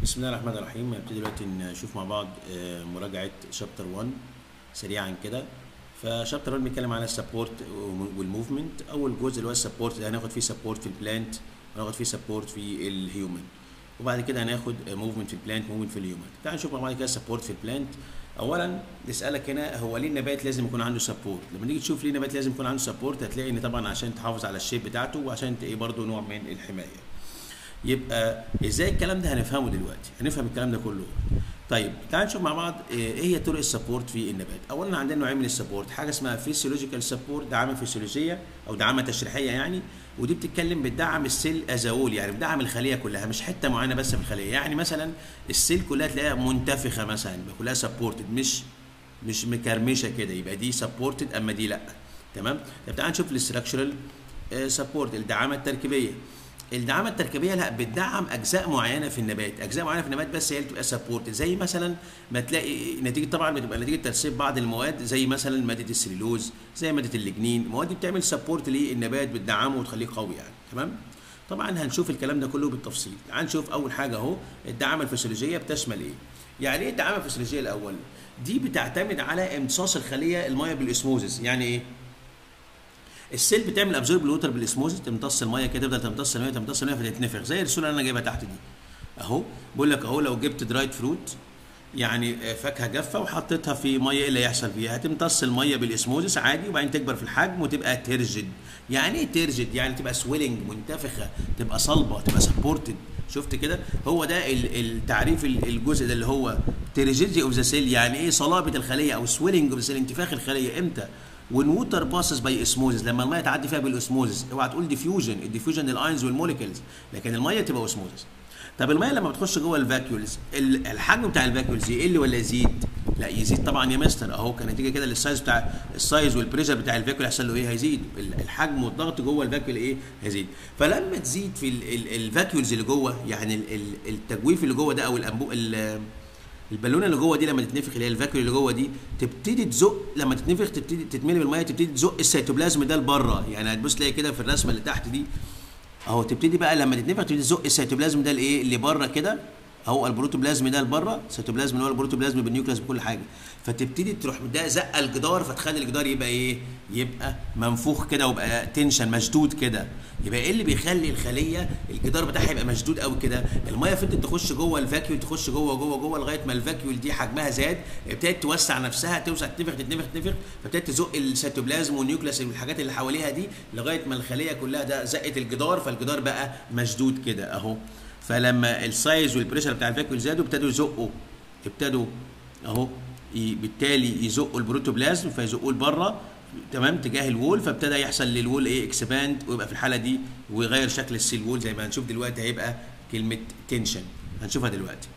بسم الله الرحمن الرحيم هنبتدي دلوقتي نشوف مع بعض آه، مراجعة شابتر 1 سريعا كده فشابتر 1 بيتكلم عن السبورت والموفمنت اول جزء اللي هو السبورت ده هناخد فيه سبورت في البلانت هناخد فيه سبورت في الهيومن وبعد كده هناخد موفمنت في البلانت موفمنت في الهيومن تعال نشوف مع بعض كده سبورت في البلانت اولا نسالك هنا هو ليه النبات لازم يكون عنده سبورت لما نيجي تشوف ليه النبات لازم يكون عنده سبورت هتلاقي ان طبعا عشان تحافظ على الشيب بتاعته وعشان ايه برضه نوع من الحمايه يبقى ازاي الكلام ده هنفهمه دلوقتي هنفهم الكلام ده كله طيب تعال نشوف مع بعض ايه هي طرق السبورت في النبات اولا عندنا نوعين من السبورت حاجه اسمها فيسيولوجيكال سبورت دعامه فسيولوجيه او دعامه تشريحيه يعني ودي بتتكلم بتدعم السيل ازاول يعني بتدعم الخليه كلها مش حته معينه بس في الخليه يعني مثلا السيل كلها تلاقيها منتفخه مثلا يبقى كلها سبورتد مش مش مكرمشه كده يبقى دي سبورتد اما دي لا تمام طب تعال نشوف الاستراكشرال سبورت الدعامه التركيبيه الدعامه التركيبيه لا بتدعم اجزاء معينه في النبات اجزاء معينه في النبات بس هي اللي بتبقى سبورت زي مثلا ما تلاقي نتيجه طبعا بتبقى نتيجه ترسيب بعض المواد زي مثلا ماده السليلوز زي ماده الليجنين المواد دي بتعمل سبورت للنبات بتدعمه وتخليه قوي يعني تمام طبعا هنشوف الكلام ده كله بالتفصيل تعال نشوف اول حاجه اهو الدعامه الفسيولوجيه بتشمل ايه يعني ايه الدعامه الفسيولوجيه الاول دي بتعتمد على امتصاص الخليه الميه بالاسموزس يعني ايه السيل بتعمل ابزورب الوتر بالاسموزس تمتص الميه كده تفضل تمتص الميه تمتص الميه فتتنفخ زي الرسوله اللي انا جايبها تحت دي اهو بقول لك اهو لو جبت درايد فروت يعني فاكهه جافه وحطيتها في ميه ايه اللي هيحصل فيها؟ هتمتص الميه بالاسموزس عادي وبعدين تكبر في الحجم وتبقى ترجد. يعني ايه ترجد؟ يعني تبقى سويلنج منتفخه تبقى صلبه تبقى سبورتد شفت كده؟ هو ده التعريف الجزء ده اللي هو ترجيدي اوف ذا سيل يعني ايه صلابه الخليه او سويلنج اوف ذا سيل انتفاخ الخليه امتى؟ وان ووتر باسز باي اسموزس لما الميه تعدي فيها بالاسموزس اوعى تقول ديفيوجن الديفيوجن الاينز والموليكولز لكن الميه تبقى اسموزس طب الميه لما بتخش جوه الفاكيولز الحجم بتاع الفاكيولز يقل ولا يزيد؟ لا يزيد طبعا يا مستر اهو كنتيجه كده للسايز بتاع السايز والبريشر بتاع الفاكيول هيحصل له ايه؟ هيزيد الحجم والضغط جوه الفاكيول ايه؟ هيزيد فلما تزيد في الفاكيولز اللي جوه يعني التجويف اللي جوه ده او الانبو البالونه اللي جوه دي لما تتنفخ اللي هي الفاكيول اللي جوه دي تبتدي تزق لما تتنفخ تبتدي تتملي بالميه تبتدي تزق السيتوبلازم ده لبره يعني هتبص تلاقي كده في الرسمه اللي تحت دي اهو تبتدي بقى لما تتنفخ تبتدي تزق السيتوبلازم ده لايه اللي بره كده اهو البروتوبلازم ده لبره السيتوبلازم اللي هو البروتوبلازم بالنيوكليس بكل حاجه فتبتدي تروح ده زقه الجدار فتخلي الجدار يبقى ايه يبقى منفوخ كده ويبقى تنشن مشدود كده يبقى ايه اللي بيخلي الخليه الجدار بتاعها يبقى مشدود قوي كده الميه فضلت تخش جوه الفاكيول تخش جوه جوه جوه لغايه ما الفاكيول دي حجمها زاد ابتدت توسع نفسها توسع تتنفخ تتنفخ تتنفخ فابتدت تزق السيتوبلازم والنيوكليس والحاجات اللي حواليها دي لغايه ما الخليه كلها ده زقت الجدار فالجدار بقى مشدود كده اهو فلما السايز والبريشر بتاع الفاكيول زادوا ابتدوا يزقوا ابتدوا اهو بالتالي يزقوا البروتوبلازم فيزقوه لبره تمام تجاه الوول فابتدى يحصل للوول ايه اكسباند ويبقى في الحاله دي ويغير شكل السيل وول زي ما هنشوف دلوقتي هيبقى كلمه تنشن هنشوفها دلوقتي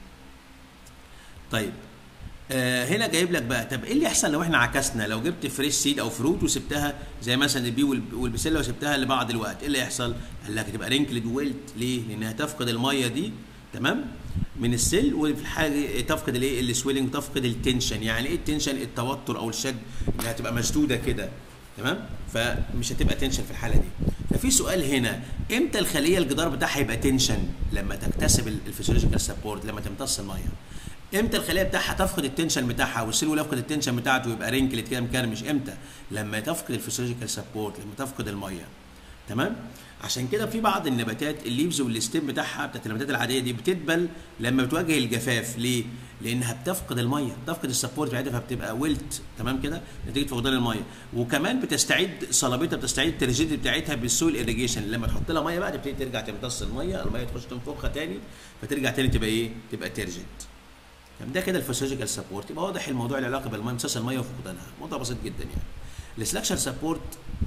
طيب آه هنا جايب لك بقى طب ايه اللي يحصل لو احنا عكسنا لو جبت فريش سيد او فروت وسبتها زي مثلا البي والبسله وسبتها لبعض الوقت ايه اللي يحصل؟ قال لك تبقى رينكلد ويلت ليه؟ لانها تفقد الميه دي تمام؟ من السيل وفي الحاجه تفقد الايه؟ السويلنج تفقد التنشن يعني ايه التنشن؟ التوتر او الشد انها تبقى مشدوده كده تمام؟ فمش هتبقى تنشن في الحاله دي. ففي سؤال هنا امتى الخليه الجدار بتاعها يبقى تنشن؟ لما تكتسب الفسيولوجيكال سبورت لما تمتص الميه. امتى الخليه بتاعها تفقد التنشن بتاعها والسيل وول يفقد التنشن بتاعته ويبقى رينكلت كده مكرمش امتى؟ لما تفقد الفسيولوجيكال سبورت لما تفقد الميه تمام؟ عشان كده في بعض النباتات الليفز والستيم بتاعها بتاعت النباتات العاديه دي بتدبل لما بتواجه الجفاف ليه؟ لانها بتفقد الميه بتفقد السبورت بتاعتها فبتبقى ويلت تمام كده نتيجه فقدان الميه وكمان بتستعيد صلابتها بتستعيد الترجيد بتاعتها بالسويل اريجيشن لما تحط لها ميه بقى تبتدي ترجع تمتص الميه الميه تخش تنفخها تاني فترجع تاني تبقى ايه؟ تبقى ترجد طب ده كده الفسيولوجيكال سبورت يبقى واضح الموضوع له علاقه بالميه امتصاص الميه وفقدانها موضوع بسيط جدا يعني السلكشن سبورت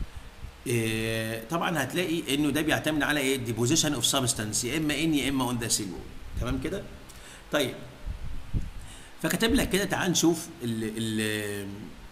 إيه طبعا هتلاقي انه ده بيعتمد على ايه ديبوزيشن اوف سبستانس يا اما ان يا اما اون ذا سيل تمام كده طيب فكتب لك كده تعال نشوف ال ال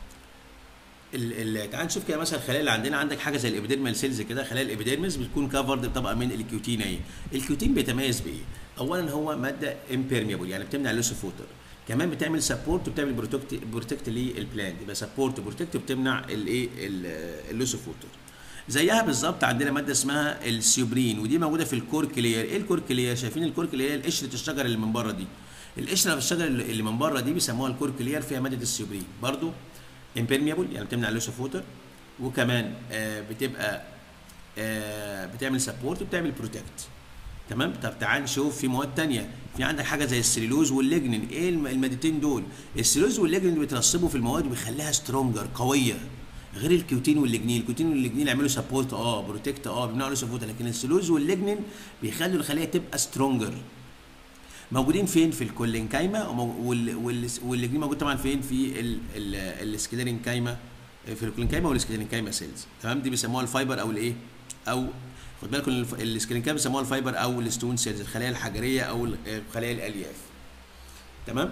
ال ال تعال نشوف كده مثلا الخلايا اللي عندنا عندك حاجه زي الابيديرمال سيلز كده خلايا الابيديرمس بتكون كفرد بطبقه من الكيوتين اهي الكيوتين بيتميز بايه اولا هو ماده امبيرميبل يعني بتمنع اللوس اوف ووتر كمان بتعمل سبورت وبتعمل بروتكت بروتكت للبلانت يبقى سبورت بروتكت وبتمنع الايه اللوس اوف ووتر زيها بالظبط عندنا ماده اسمها السيوبرين ودي موجوده في الكورك لير ايه الكورك لير شايفين الكورك لير قشره الشجر اللي من بره دي القشره في الشجر اللي من بره دي بيسموها الكورك لير فيها ماده السيوبرين برضو امبيرميبل يعني بتمنع اللوس اوف ووتر وكمان آه بتبقى آه بتعمل سبورت وبتعمل بروتكت تمام طب تعال نشوف في مواد تانية في عندك حاجه زي السليلوز والليجنين ايه المادتين دول السليلوز والليجنين بيترسبوا في المواد وبيخليها سترونجر قويه غير الكيوتين والليجنين الكيوتين والليجنين يعملوا سبورت اه بروتكت اه بيمنعوا سبورت لكن السلوز والليجنين بيخلوا الخليه تبقى سترونجر موجودين فين في الكولينكايما والليجنين موجود طبعا فين في السكيلينكايما في الكولينكايما والسكيلينكايما سيلز تمام دي بيسموها الفايبر او الايه او خد بالكم السكيلينكايما بيسموها الفايبر او الستون سيلز الخلايا الحجريه او خلايا الالياف تمام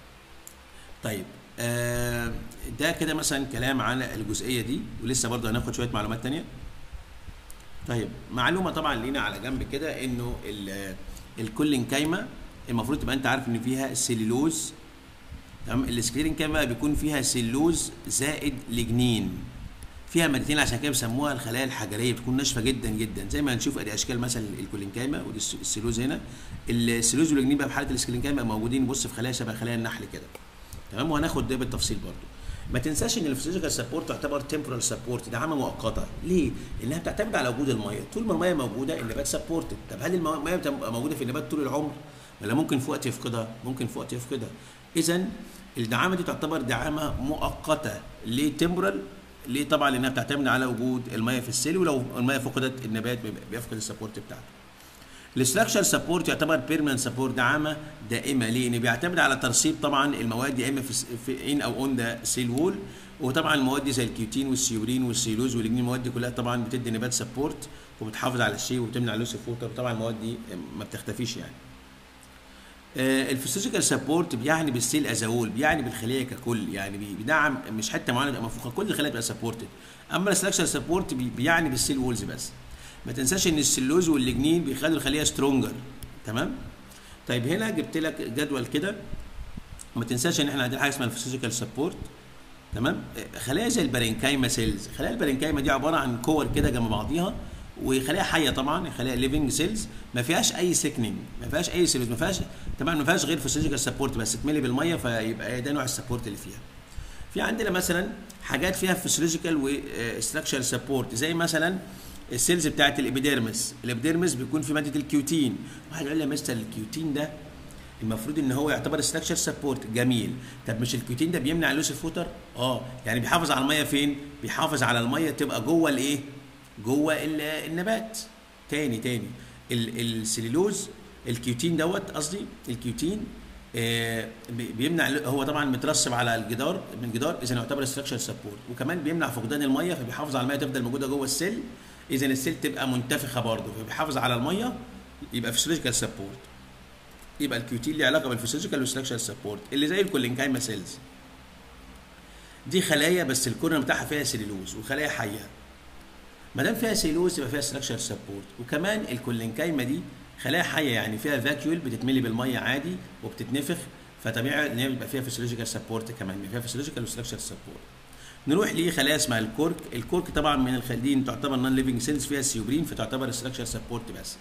طيب آه ده كده مثلا كلام عن الجزئيه دي ولسه برضه هناخد شويه معلومات تانية طيب معلومه طبعا لينا على جنب كده انه الكولينكايما المفروض تبقى انت عارف ان فيها سيلولوز تمام السكليرينكايما بيكون فيها سيلوز زائد لجنين فيها مادتين عشان كده بيسموها الخلايا الحجريه بتكون ناشفه جدا جدا زي ما هنشوف ادي اشكال مثلا الكولينكايما ودي السيلوز هنا السيلوز والجنين بقى في حاله السكلينكايما موجودين بص في خلايا شبه خلايا النحل كده تمام وهناخد ده بالتفصيل برضو ما تنساش ان الفيزيكال سبورت تعتبر تمبرال سبورت ده عامه مؤقته ليه؟ لانها بتعتمد على وجود الميه طول ما الميه موجوده النبات سبورتد طب هل الميه بتبقى موجوده في النبات طول العمر ولا ممكن في وقت يفقدها ممكن في وقت يفقدها اذا الدعامه دي تعتبر دعامه مؤقته ليه تمبرال ليه طبعا لانها بتعتمد على وجود الميه في السيل ولو الميه فقدت النبات بيفقد السبورت بتاعته الاستراكشر سبورت يعتبر بيرمننت سبورت دعامه دائمه ليه؟ لان بيعتمد على ترسيب طبعا المواد يا اما في, في ان او اون ذا سيل وول وطبعا المواد دي زي الكيوتين والسيورين والسيلوز والجنين المواد دي كلها طبعا بتدي نبات سبورت وبتحافظ على الشيء وبتمنع لوس الفوتر وطبعا المواد دي ما بتختفيش يعني. آه الفيزيكال سبورت بيعني بالسيل ازاول بيعني بالخليه ككل يعني بيدعم مش حته معينه تبقى منفوخه كل الخلايا تبقى سبورتد اما الاستراكشر سبورت بيعني بالسيل وولز بس ما تنساش ان السلوز والليجنين بيخلوا الخليه سترونجر تمام طيب هنا جبت لك جدول كده ما تنساش ان احنا عندنا حاجه اسمها الفيزيكال سبورت تمام خلايا زي البارينكايما سيلز خلايا البارينكايما دي عباره عن كور كده جنب بعضيها وخلايا حيه طبعا خلايا ليفنج سيلز ما فيهاش اي سيكنينج ما فيهاش اي سيلز ما فيهاش طبعا ما فيهاش غير فيزيكال سبورت بس تملي بالميه فيبقى ده نوع السبورت اللي فيها في عندنا مثلا حاجات فيها فيزيولوجيكال وستراكشر سبورت زي مثلا السيلز بتاعت الابيديرمس الابيديرمس بيكون في ماده الكيوتين واحد يقول لي يا مستر الكيوتين ده المفروض ان هو يعتبر ستراكشر سبورت جميل طب مش الكيوتين ده بيمنع لوس الفوتر اه يعني بيحافظ على الميه فين بيحافظ على الميه تبقى جوه الايه جوه النبات تاني تاني السليلوز الكيوتين دوت قصدي الكيوتين آه بيمنع هو طبعا مترسب على الجدار من الجدار اذا يعتبر ستراكشر سبورت وكمان بيمنع فقدان الميه فبيحافظ على الميه تفضل موجوده جوه السيل اذا السيل تبقى منتفخه برضه فبيحافظ على الميه يبقى فيسيولوجيكال سبورت يبقى الكيوتين ليه علاقه بالفيسيولوجيكال والستراكشر سبورت اللي زي الكولينكايما سيلز دي خلايا بس الكورنر بتاعها فيها سيلولوز وخلايا حيه ما دام فيها سيلوز يبقى فيها ستراكشر سبورت وكمان الكولينكايما دي خلايا حيه يعني فيها فاكيول بتتملي بالميه عادي وبتتنفخ فطبيعي ان هي بيبقى فيها فيسيولوجيكال سبورت كمان بيبقى فيها فيسيولوجيكال وستراكشر سبورت نروح لخلايا اسمها الكورك الكورك طبعا من الخلدين تعتبر نون ليفنج سيلز فيها السيوبرين فتعتبر ستراكشر سبورت بس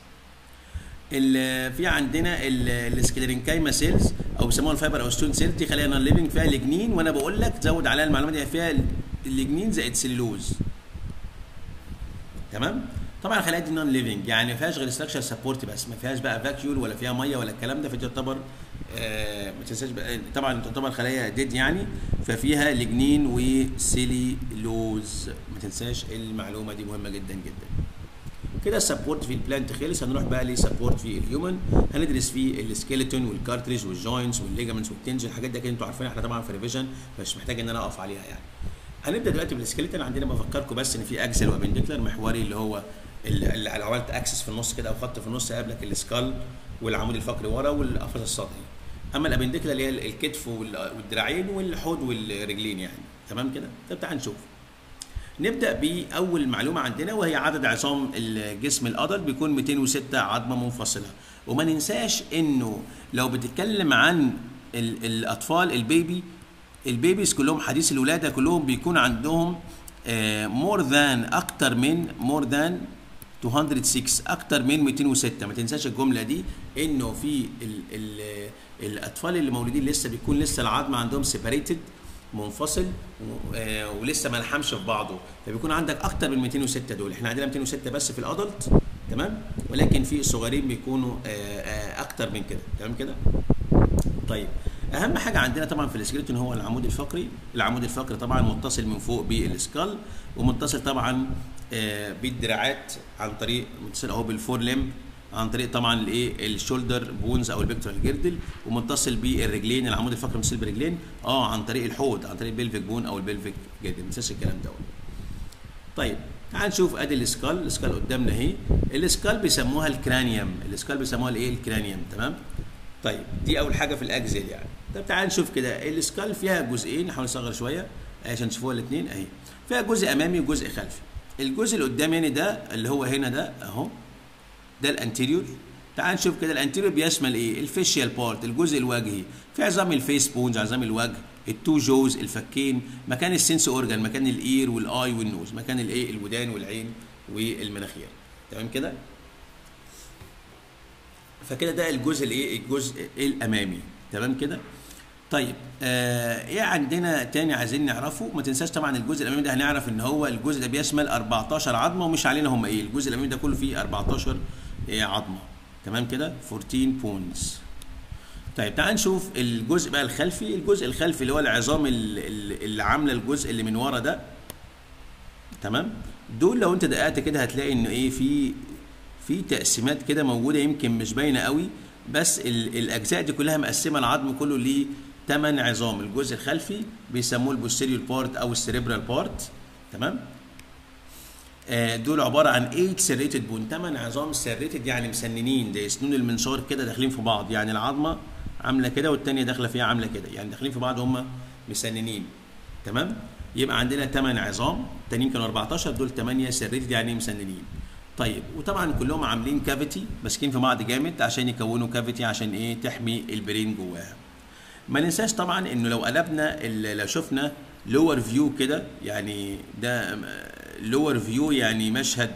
في عندنا السكليرينكايما سيلز او بيسموها الفايبر او ستون سيلز دي خلايا نون ليفنج فيها ليجنين وانا بقول لك زود عليها المعلومه دي فيها الليجنين زائد سيلولوز تمام طبعا الخلايا دي نون ليفنج يعني ما فيهاش غير ستراكشر سبورت بس ما فيهاش بقى فاكيول ولا فيها ميه ولا الكلام ده فدي تعتبر آه ما تنساش طبعا تعتبر خلايا ديد يعني ففيها لجنين وسيليلوز ما تنساش المعلومه دي مهمه جدا جدا كده السبورت في البلانت خلص هنروح بقى لسبورت في الهيومن هندرس فيه السكيلتون والكارتريج والجوينتس والليجامنتس والتنج الحاجات دي كده انتوا عارفينها احنا طبعا في ريفيجن مش محتاج ان انا اقف عليها يعني هنبدا دلوقتي بالسكيلتون عندنا بفكركم بس ان في اكسل وابندكلر محوري اللي هو اللي لو عملت اكسس في النص كده او خط في النص قابلك السكال والعمود الفقري ورا والقفص السطحي اما الابندكلر اللي هي الكتف والدراعين والحوض والرجلين يعني تمام كده طب تعال نشوف نبدا باول معلومه عندنا وهي عدد عظام الجسم الادلت بيكون 206 عظمه منفصله وما ننساش انه لو بتتكلم عن الاطفال البيبي البيبيز كلهم حديث الولاده كلهم بيكون عندهم مور ذان اكتر من مور ذان 206 اكتر من 206 ما تنساش الجمله دي انه في ال ال الاطفال اللي مولودين لسه بيكون لسه العظم عندهم سيبريتد منفصل و- آه، ولسه ما لحمش في بعضه فبيكون عندك اكتر من 206 دول احنا عندنا 206 بس في الادلت تمام ولكن في الصغيرين بيكونوا آه، آه، اكتر من كده تمام كده طيب اهم حاجه عندنا طبعا في السكيلتون هو العمود الفقري العمود الفقري طبعا متصل من فوق بالسكال ومتصل طبعا آه، بالدراعات عن طريق متصل اهو بالفور ليم عن طريق طبعا الايه الشولدر بونز او البكتورال جيردل ومتصل بالرجلين العمود الفقري متصل بالرجلين اه عن طريق الحوض عن طريق البلفيك بون او البلفيك جيردل ما تنساش الكلام دوت طيب تعال نشوف ادي السكال السكال قدامنا اهي السكال بيسموها الكرانيوم السكال بيسموها الايه الكرانيوم تمام طيب دي اول حاجه في الاجزل يعني طب تعال نشوف كده السكال فيها جزئين نحاول نصغر شويه عشان تشوفوها الاثنين اهي فيها جزء امامي وجزء خلفي الجزء اللي قدام هنا ده اللي هو هنا ده اهو ده الانتيريور تعال نشوف كده الانتيريور بيشمل ايه الفيشيال بارت الجزء الوجهي في عظام الفيس بونز عظام الوجه التو جوز الفكين مكان السنس اورجان مكان الاير والاي والنوز مكان الايه الودان والعين والمناخير تمام كده فكده ده الجزء الايه الجزء الامامي تمام كده طيب آه ايه عندنا تاني عايزين نعرفه ما تنساش طبعا الجزء الامامي ده هنعرف ان هو الجزء ده بيشمل 14 عظمه ومش علينا هم ايه الجزء الامامي ده كله فيه 14 إيه عظمه تمام كده 14 بونز طيب تعال نشوف الجزء بقى الخلفي الجزء الخلفي اللي هو العظام ال- ال- اللي عامله الجزء اللي من ورا ده تمام دول لو انت دققت كده هتلاقي انه ايه في في تقسيمات كده موجوده يمكن مش باينه قوي بس ال- الاجزاء دي كلها مقسمه العظم كله ل 8 عظام الجزء الخلفي بيسموه البوستيريور بارت او السيريبرال بارت تمام آه، دول عباره عن 8 سيريتد بون 8 عظام سيريتد يعني مسننين زي سنون المنشار كده داخلين في بعض يعني العظمه عامله كده والثانيه داخله فيها عامله كده يعني داخلين في بعض هم مسننين تمام يبقى عندنا 8 عظام التانيين كانوا 14 دول 8 سيريتد يعني مسننين طيب وطبعا كلهم عاملين كافيتي ماسكين في بعض جامد عشان يكونوا كافيتي عشان ايه تحمي البرين جواها ما ننساش طبعا انه لو قلبنا ال- لو شفنا لور فيو كده يعني ده لور فيو يعني مشهد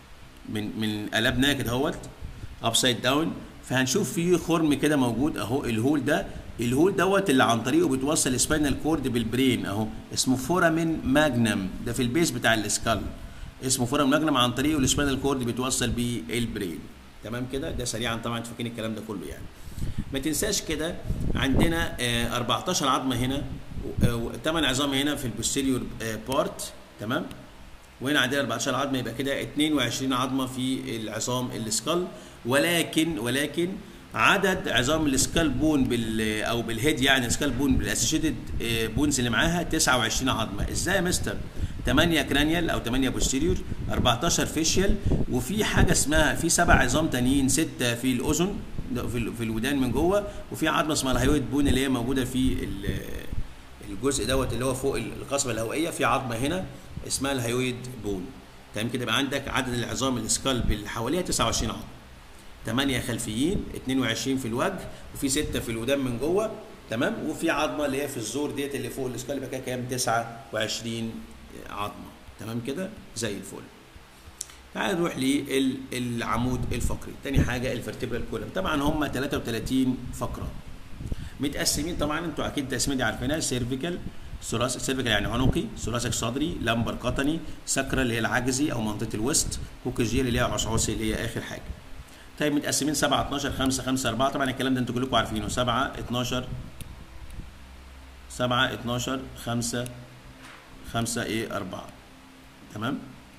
من من قلبناه كده اهوت ابسايد داون فهنشوف فيه خرم كده موجود اهو الهول ده الهول دوت اللي عن طريقه بتوصل سباينال كورد بالبرين اهو اسمه فورامين ماجنم ده في البيس بتاع السكال اسمه فورامين ماجنم عن طريقه السباينال كورد بيتوصل بالبرين تمام كده ده سريعا طبعا انتوا فاكرين الكلام ده كله يعني ما تنساش كده عندنا آه، 14 عظمه هنا 8 عظام هنا في البوستيريور بارت تمام وهنا عندنا 14 عظمه يبقى كده 22 عظمه في العظام السكال ولكن ولكن عدد عظام السكال بون بال او بالهيد يعني السكال بون بالاسوشيتد بونز اللي معاها 29 عظمه ازاي يا مستر 8 كرانيال او 8 بوستيريور 14 فيشيال وفي حاجه اسمها في سبع عظام تانيين سته في الاذن ده في ال- في الودان من جوه وفي عظمه اسمها الهيويد بون اللي هي موجوده في ال- الجزء دوت اللي هو فوق القصبه الهوائيه في عظمه هنا اسمها الهيويد بون تمام كده يبقى عندك عدد العظام السكالب اللي حواليها 29 عظمه 8 خلفيين 22 في الوجه وفي 6 في الودان من جوه تمام وفي عظمه اللي هي في الزور ديت اللي فوق السكالب يبقى كده كام 29 عظمه تمام كده زي الفل تعال نروح للعمود الفقري تاني حاجه الفرتبرال كولم طبعا هم 33 فقره متقسمين طبعا انتوا اكيد التقسيمه دي عارفينها سيرفيكال ثلاث سيرفيكال يعني عنقي ثلاثك صدري لمبر قطني سكرة اللي هي العجزي او منطقه الوسط كوكجيل اللي هي عصعصي اللي هي اخر حاجه طيب متقسمين 7 12 5 5 4 طبعا الكلام ده انتوا كلكم عارفينه 7 12 7 12 5 5 ايه 4 تمام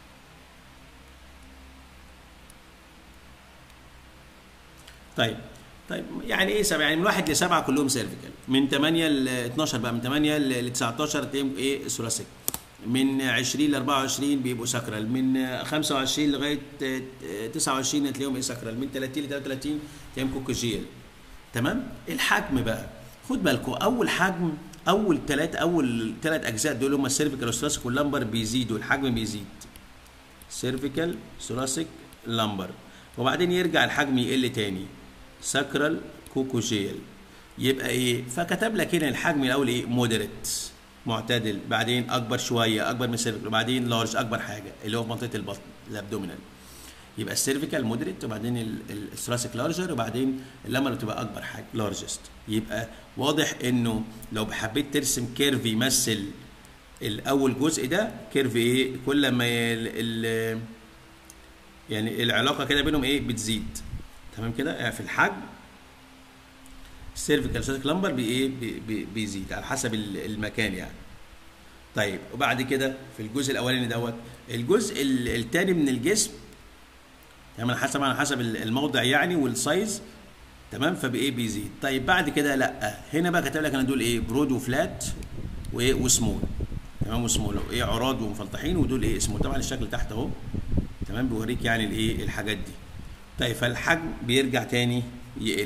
طيب طيب يعني ايه سبعه يعني من واحد لسبعه كلهم سيرفيكال من 8 ل 12 بقى من 8 ل 19 تلاقيهم ايه ثلاثي من 20 ل 24 بيبقوا ساكرال من 25 لغايه 29 تلاقيهم ايه ساكرال من 30 ل 33 تلاقيهم كوكوجيل تمام الحجم بقى خد بالكم اول حجم اول ثلاث اول ثلاث اجزاء دول هم السيرفيكال والثوراسيك واللمبر بيزيدوا الحجم بيزيد سيرفيكال ثوراسيك لمبر وبعدين يرجع الحجم يقل تاني ساكرال كوكوجيل يبقى ايه فكتب لك هنا الحجم الاول ايه مودريت معتدل بعدين اكبر شويه اكبر من السيرفيكال وبعدين لارج اكبر حاجه اللي هو في منطقه البطن الابدومينال يبقى السيرفيكال مودريت وبعدين الثراسيك لارجر وبعدين اللامر بتبقى اكبر حاجه لارجست يبقى واضح انه لو حبيت ترسم كيرف يمثل الاول جزء ده كيرف ايه كل ما ال ال يعني العلاقه كده بينهم ايه بتزيد تمام كده يعني في الحجم السيرفيكال سيرفيك لمبر بي ايه بي بي بيزيد على حسب المكان يعني طيب وبعد كده في الجزء الاولاني دوت الجزء الثاني من الجسم تمام على حسب على حسب الموضع يعني والسايز تمام فبايه بيزيد طيب بعد كده لا هنا بقى كاتب لك انا دول ايه برود وفلات وايه وسمول تمام وسمول ايه عراض ومفلطحين ودول ايه سمول طبعا الشكل تحت اهو تمام بيوريك يعني الايه الحاجات دي طيب فالحجم بيرجع تاني يقل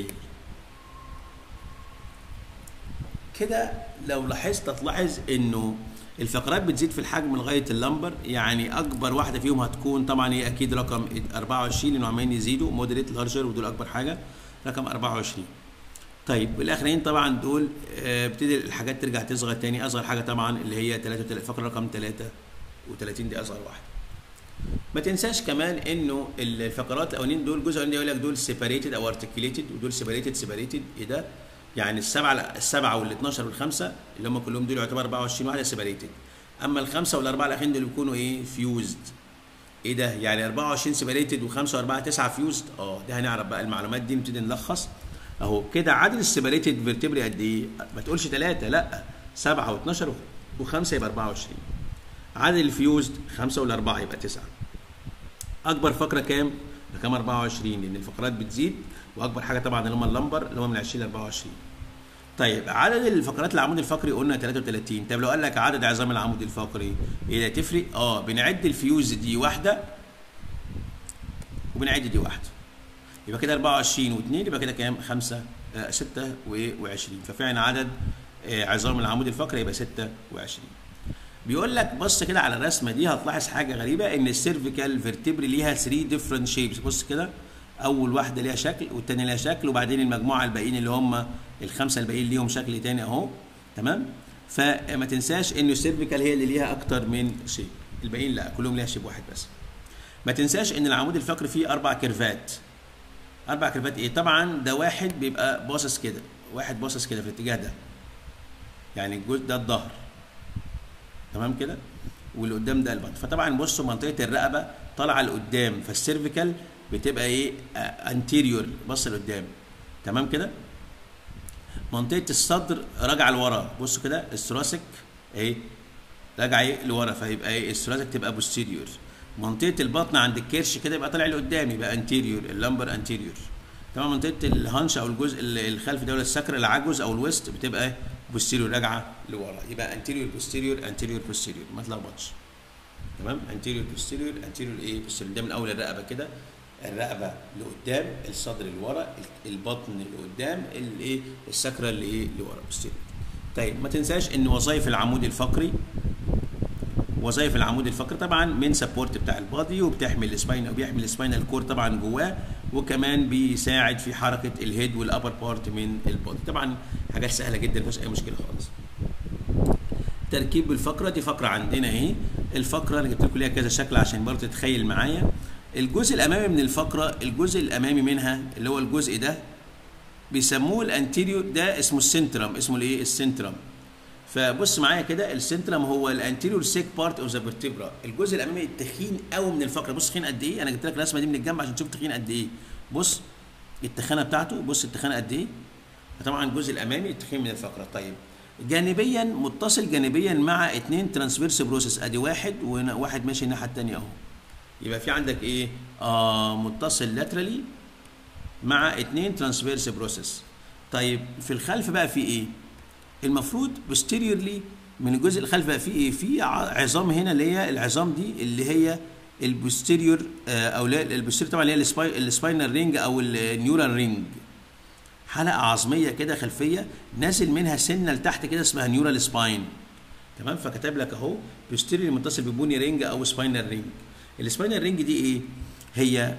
كده لو لاحظت هتلاحظ انه الفقرات بتزيد في الحجم لغايه اللمبر يعني اكبر واحده فيهم هتكون طبعا هي اكيد رقم 24 لانه عمالين يزيدوا مودريت لارجر ودول اكبر حاجه رقم 24 طيب الاخرين طبعا دول آه بتبتدي الحاجات ترجع تصغر تاني اصغر حاجه طبعا اللي هي 33 فقره رقم 33 دي اصغر واحده ما تنساش كمان انه الفقرات الاولين دول الجزء الاولاني يقول لك دول سيباريتد او ارتكيوليتد ودول سيباريتد سيباريتد ايه ده؟ يعني السبعه السبعه وال 12 والخمسه اللي هم كلهم دول يعتبر 24 واحده سيباريتد اما الخمسه والاربعه الاخرين دول بيكونوا ايه فيوزد ايه ده يعني 24 سيباريتد و5 و4 9 فيوزد اه ده هنعرف بقى المعلومات دي نبتدي نلخص اهو كده عدد السيباريتد فيرتبري قد ايه ما تقولش 3 لا 7 و12 و5 يبقى 24 عدد الفيوزد 5 والاربعه يبقى 9 اكبر فقره كام رقم 24 لان الفقرات بتزيد واكبر حاجه طبعا اللي هم اللمبر اللي هم من 20 ل 24 طيب عدد الفقرات العمود الفقري قلنا 33 طب لو قال لك عدد عظام العمود الفقري ايه ده تفرق اه بنعد الفيوز دي واحده وبنعد دي واحده يبقى كده 24 و2 يبقى كده كام 5 آه 26 ففعلا عدد آه عظام العمود الفقري يبقى 26 بيقول لك بص كده على الرسمه دي هتلاحظ حاجه غريبه ان السيرفيكال فيرتبري ليها 3 ديفرنت شيبس بص كده اول واحده ليها شكل والثانيه ليها شكل وبعدين المجموعه الباقيين اللي هم الخمسه الباقيين ليهم شكل تاني اهو تمام فما تنساش ان السيرفيكال هي اللي ليها اكتر من شيب الباقيين لا كلهم ليها شيب واحد بس ما تنساش ان العمود الفقري فيه اربع كيرفات اربع كيرفات ايه طبعا ده واحد بيبقى باصص كده واحد باصص كده في الاتجاه ده يعني الجزء ده الظهر تمام كده واللي قدام ده البطن فطبعا بصوا منطقه الرقبه طالعه لقدام فالسيرفيكال بتبقى ايه انتيريور بص لقدام تمام كده منطقه الصدر راجعه لورا بصوا كده الثراسك اهي راجعه ايه لورا فيبقى ايه الثراسك تبقى بوستيريور منطقه البطن عند الكرش كده يبقى طالع لقدام يبقى انتيريور اللمبر انتيريور تمام منطقه الهانش او الجزء الخلفي ده السكر العجوز او الويست بتبقى بوستيريور راجعه لورا يبقى انتيريور بوستيريور انتيريور بوستيريور ما تلخبطش تمام انتيريور بوستيريور انتيريور ايه بوستيريور ده من اول الرقبه كده الرقبه لقدام الصدر لورا البطن لقدام الايه السكره اللي ايه لورا بوستيريور طيب ما تنساش ان وظائف العمود الفقري وظائف العمود الفقري طبعا من سبورت بتاع البادي وبتحمل السباين وبيحمل السباينال كور طبعا جواه وكمان بيساعد في حركه الهيد والابر بارت من البادي طبعا حاجات سهله جدا مفيش اي مشكله خالص تركيب الفقره دي فقره عندنا اهي الفقره انا جبت لكم ليها كذا شكل عشان برضه تتخيل معايا الجزء الامامي من الفقره الجزء الامامي منها اللي هو الجزء ده بيسموه الانتيريور ده اسمه السنترم اسمه الايه السنترم فبص معايا كده السنترم هو الانتيريور سيك بارت اوف ذا فيرتبرا الجزء الامامي التخين قوي من الفقره بص تخين قد ايه انا جبت لك الرسمه دي من الجنب عشان تشوف تخين قد ايه بص التخانه بتاعته بص التخانه قد ايه طبعا الجزء الامامي التخين من الفقره طيب جانبيا متصل جانبيا مع اثنين ترانسفيرس بروسيس ادي واحد وواحد ماشي الناحيه الثانيه اهو يبقى في عندك ايه آه متصل لاترالي مع اثنين ترانسفيرس بروسيس طيب في الخلف بقى في ايه المفروض بوستيريورلي من الجزء الخلفي بقى في ايه في عظام هنا اللي هي العظام دي اللي هي البوستيريور آه او لا البوستيريور طبعا اللي هي السباي السباينال رينج او النيورال رينج حلقه عظميه كده خلفيه نازل منها سنه لتحت كده اسمها نيورال سباين تمام فكتب لك اهو بوستيريور متصل ببوني رينج او سباينال رينج السباينال رينج دي ايه هي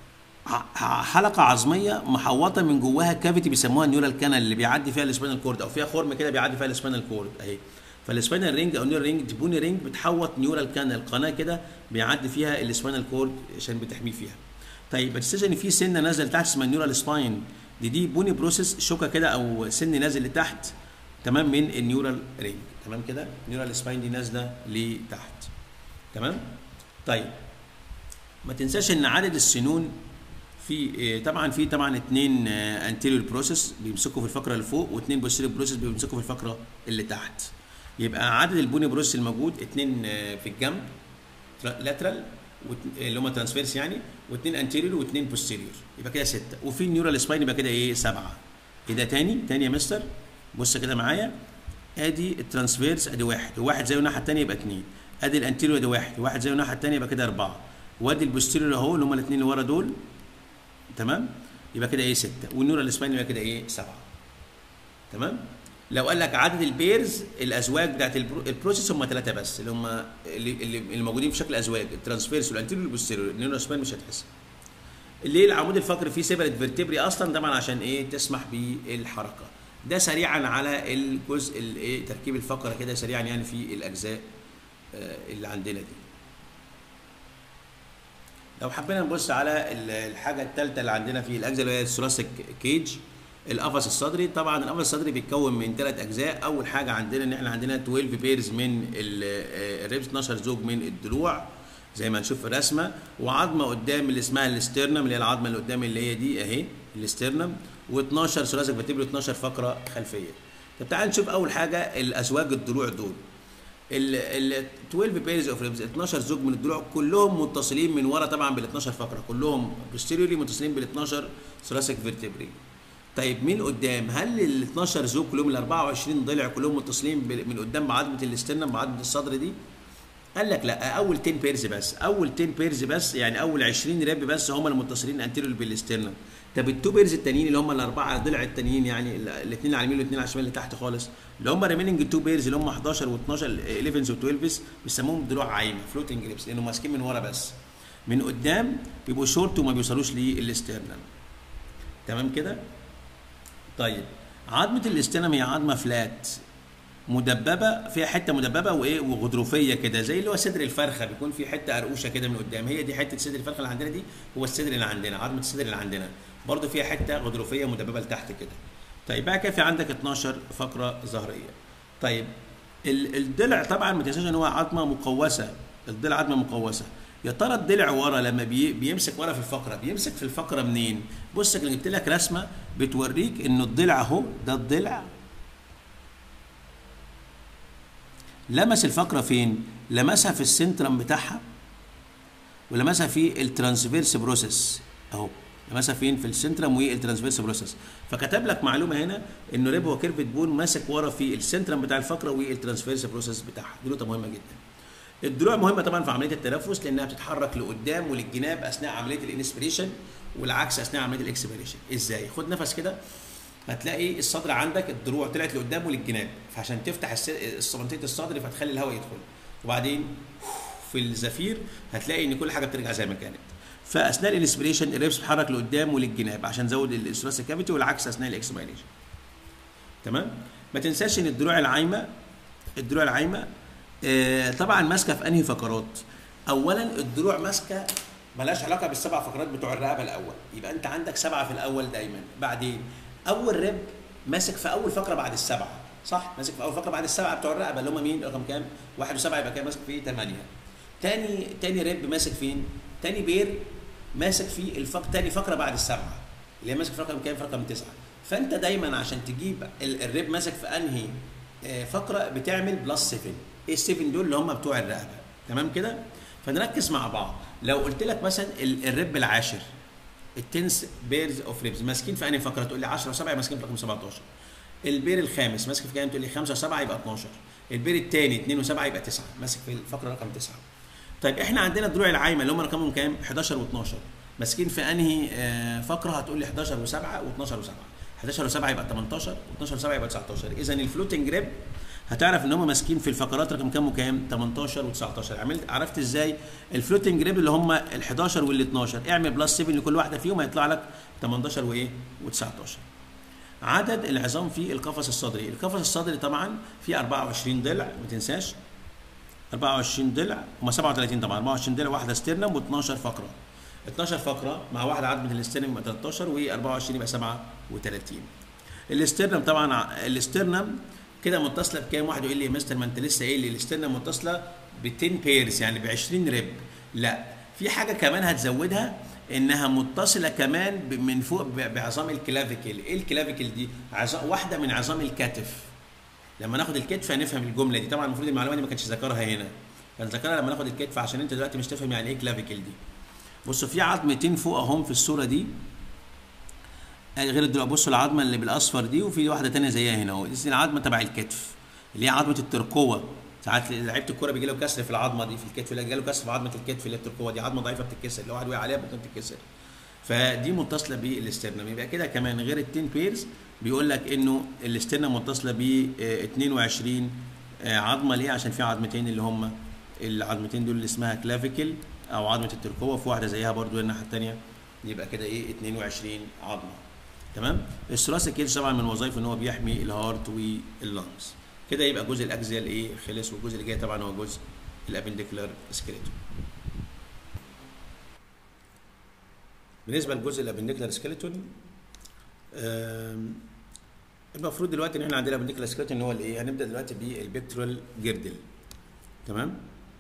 حلقه عظميه محوطه من جواها كافيتي بيسموها النيورال كانال اللي بيعدي فيها السباينال كورد او فيها خرم كده بيعدي فيها السباينال كورد اهي فالسباينال رينج او نيورال رينج تبوني رينج بتحوط نيورال كانال قناه كده بيعدي فيها السباينال كورد عشان بتحميه فيها طيب ما تنساش ان في سنه نازله لتحت اسمها نيورال سباين دي دي بوني بروسيس شوكه كده او سن نازل لتحت تمام من النيورال رينج تمام كده نيورال سباين دي نازله لتحت تمام طيب ما تنساش ان عدد السنون في طبعا في طبعا اثنين انتيريور بروسيس بيمسكوا في الفقره اللي فوق واثنين بوستيريور بروسيس بيمسكوا في الفقره اللي تحت يبقى عدد البوني بروسيس الموجود اثنين في الجنب لاترال اللي هم ترانسفيرس يعني واثنين انتيريور واثنين بوستيريور يبقى كده سته وفي النيورال سباين يبقى كده ايه سبعه ايه ده تاني تاني يا مستر بص كده معايا ادي الترانسفيرس ادي واحد وواحد زيه الناحيه الثانيه يبقى اثنين ادي الانتيريور ادي واحد وواحد زيه الناحيه الثانيه يبقى كده اربعه وادي البوستيريور اهو اللي هم الاثنين اللي ورا دول تمام يبقى كده ايه سته والنيورال سباين يبقى كده ايه سبعه تمام لو قال لك عدد البيرز الازواج بتاعت البروسيس هم ثلاثه بس اللي هم اللي, اللي موجودين في شكل ازواج الترانسفيرس والانتيريور والبوستيريور النيورال سباين مش هتحسب ليه العمود الفقري فيه سيبريت فيرتبري اصلا طبعا عشان ايه تسمح بالحركه ده سريعا على الجزء الايه تركيب الفقره كده سريعا يعني في الاجزاء اللي عندنا دي لو حبينا نبص على الحاجه الثالثه اللي عندنا في الاجزاء اللي هي الثوراسيك كيج القفص الصدري طبعا القفص الصدري بيتكون من ثلاث اجزاء اول حاجه عندنا ان احنا عندنا 12 بيرز من الريبس 12 زوج من الضلوع زي ما نشوف في الرسمه وعظمه قدام اللي اسمها الاسترنم اللي هي العظمه اللي قدام اللي هي دي اهي الاسترنم و12 ثوراسيك فيرتبري 12 فقره خلفيه طب تعال نشوف اول حاجه الازواج الضلوع دول ال 12 بيرز اوف ريبس 12 زوج من الضلوع كلهم متصلين من ورا طبعا بال 12 فقره كلهم بوستيريوري متصلين بال 12 ثوراسيك فيرتبري طيب مين قدام هل ال 12 زوج كلهم ال 24 ضلع كلهم متصلين من قدام بعظمه الاسترنم بعظمه الصدر دي قال لك لا اول 10 بيرز بس اول 10 بيرز بس يعني اول 20 ريب بس هم المتصلين انتيريور بالاسترنم طب التو بيرز التانيين اللي هم الاربعه ضلع التانيين يعني الاثنين على اليمين والاثنين على الشمال اللي تحت خالص اللي هم ريميننج تو بيرز اللي هم 11 و12 11 و12 بيسموهم ضلوع عايمه فلوتنج ريبس لانهم ماسكين من ورا بس من قدام بيبقوا شورت وما بيوصلوش للاسترنم تمام كده طيب عظمه الاسترنم هي عظمه فلات مدببه فيها حته مدببه وايه وغضروفيه كده زي اللي هو صدر الفرخه بيكون في حته قرقوشه كده من قدام هي دي حته صدر الفرخه اللي عندنا دي هو الصدر اللي عندنا عظمه الصدر اللي عندنا برضه فيها حته غضروفيه مدببه لتحت كده طيب بقى كده في عندك 12 فقره ظهريه طيب الضلع طبعا ما تنساش ان هو عظمه مقوسه الضلع عظمه مقوسه يا ترى الضلع ورا لما بي بيمسك ورا في الفقره بيمسك في الفقره منين بص انا جبت لك رسمه بتوريك ان الضلع اهو ده الضلع لمس الفقره فين لمسها في السنترم بتاعها ولمسها في الترانسفيرس بروسيس اهو لمسها فين في السنترم والترانسفيرس بروسيس فكتب لك معلومه هنا انه ريب هو كيرفت بون ماسك ورا في السنترم بتاع الفقره والترانسفيرس بروسيس بتاعها دي نقطه مهمه جدا الضلوع مهمه طبعا في عمليه التنفس لانها بتتحرك لقدام وللجناب اثناء عمليه الانسبريشن والعكس اثناء عمليه الاكسبريشن ازاي خد نفس كده هتلاقي الصدر عندك الضلوع طلعت لقدام وللجناب فعشان تفتح منطقه الصدر فتخلي الهواء يدخل وبعدين في الزفير هتلاقي ان كل حاجه بترجع زي ما كانت فاثناء الانسبريشن الريبس بتتحرك لقدام وللجناب عشان تزود الاستراس كافيتي والعكس اثناء الاكسبيريشن تمام ما تنساش ان الدروع العايمه الدروع العايمه آه طبعا ماسكه في انهي فقرات اولا الدروع ماسكه ملهاش علاقه بالسبع فقرات بتوع الرقبه الاول يبقى انت عندك سبعه في الاول دايما بعدين اول ريب ماسك في اول فقره بعد السبعه صح ماسك في اول فقره بعد السبعه بتوع الرقبه اللي هم مين رقم كام واحد وسبعه يبقى كام ماسك في 8 تاني تاني ريب ماسك فين تاني بير ماسك في الفق تاني فقره بعد السبعه اللي هي ماسك في رقم كام في رقم تسعه فانت دايما عشان تجيب الريب ماسك في انهي فقره بتعمل بلس 7 ايه 7 دول اللي هم بتوع الرقبه تمام كده فنركز مع بعض لو قلت لك مثلا الريب العاشر التنس بيرز اوف ريبز ماسكين في انهي فقره تقول لي 10 و7 ماسكين في رقم 17 البير الخامس ماسك في كام تقول لي 5 و7 يبقى 12 البير الثاني 2 و7 يبقى 9 ماسك في الفقره رقم 9 طيب احنا عندنا الضلوع العايمه اللي هم رقمهم كام 11 و12 ماسكين في انهي آه فقره هتقول لي 11 و7 و12 و7 11 و7 يبقى 18 و12 و7 يبقى 19 اذا الفلوتنج ريب هتعرف ان هم ماسكين في الفقرات رقم كام وكام 18 و19 عملت عرفت ازاي الفلوتنج ريب اللي هم ال 11 وال 12 اعمل بلس 7 لكل واحده فيهم هيطلع لك 18 وايه و19 عدد العظام في القفص الصدري القفص الصدري طبعا فيه 24 ضلع ما تنساش 24 ضلع هم 37 طبعا 24 ضلع واحده ستيرنم و12 فقره 12 فقره مع واحده عظمه الاسترنم يبقى 13 و24 يبقى 37 الاسترنم طبعا الاسترنم كده متصله بكام واحد يقول لي يا مستر ما انت لسه قايل لي الاسترنم متصله ب 10 بيرز يعني ب 20 ريب لا في حاجه كمان هتزودها انها متصله كمان ب- من فوق ب- بعظام الكلافيكل ايه الكلافيكل دي عظام واحده من عظام الكتف لما ناخد الكتف هنفهم الجمله دي طبعا المفروض المعلومه دي ما كانش ذكرها هنا كان ذكرها لما ناخد الكتف عشان انت دلوقتي مش تفهم يعني ايه كلافيكل دي بصوا في عظمتين فوق اهم في الصوره دي غير الدلوع بصوا العظمه اللي بالاصفر دي وفي واحده تانية زيها هنا اهو دي العظمه تبع الكتف اللي هي عظمه الترقوه ساعات لعيبه الكوره بيجي له كسر في العظمه دي في الكتف لا له كسر في عظمه الكتف اللي هي الترقوه دي عظمه ضعيفه بتتكسر لو واحد وقع عليها ممكن تتكسر فدي متصله بالاسترنم يبقى كده كمان غير ال 10 بيرز بيقول لك انه الاسترنم متصله ب 22 آه، عظمه ليه عشان في عظمتين اللي هم العظمتين دول اللي اسمها كلافيكل او عظمه الترقوه في واحده زيها برضو الناحيه الثانيه يبقى كده ايه 22 عظمه تمام الثلاثي كيلز طبعا من وظائفه ان هو بيحمي الهارت واللنجز كده يبقى جزء الاكزيال ايه خلص والجزء اللي جاي طبعا هو جزء الابنديكولار سكيلتون بالنسبه لجزء الابنديكولار سكيلتون المفروض دلوقتي ان احنا عندنا الابنديكولار سكيلتون ان هو الايه هنبدا دلوقتي بالبيكتورال جيردل تمام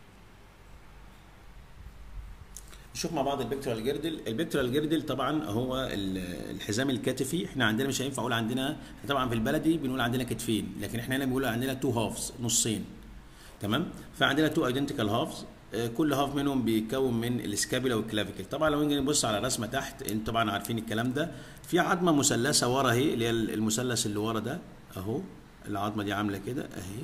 نشوف مع بعض البيكتورال جيردل البيكتورال جيردل طبعا هو ال- الحزام الكتفي احنا عندنا مش هينفع اقول عندنا إحنا طبعا في البلدي بنقول عندنا كتفين لكن احنا هنا بنقول عندنا تو هافز نصين تمام فعندنا تو ايدنتيكال هافز كل هاف منهم بيتكون من السكابيلا والكلافيكل طبعا لو نيجي نبص على الرسمه تحت انتوا طبعا عارفين الكلام ده في عظمه مثلثه ورا اهي اللي هي المثلث اللي ورا ده اهو العظمه دي عامله كده اهي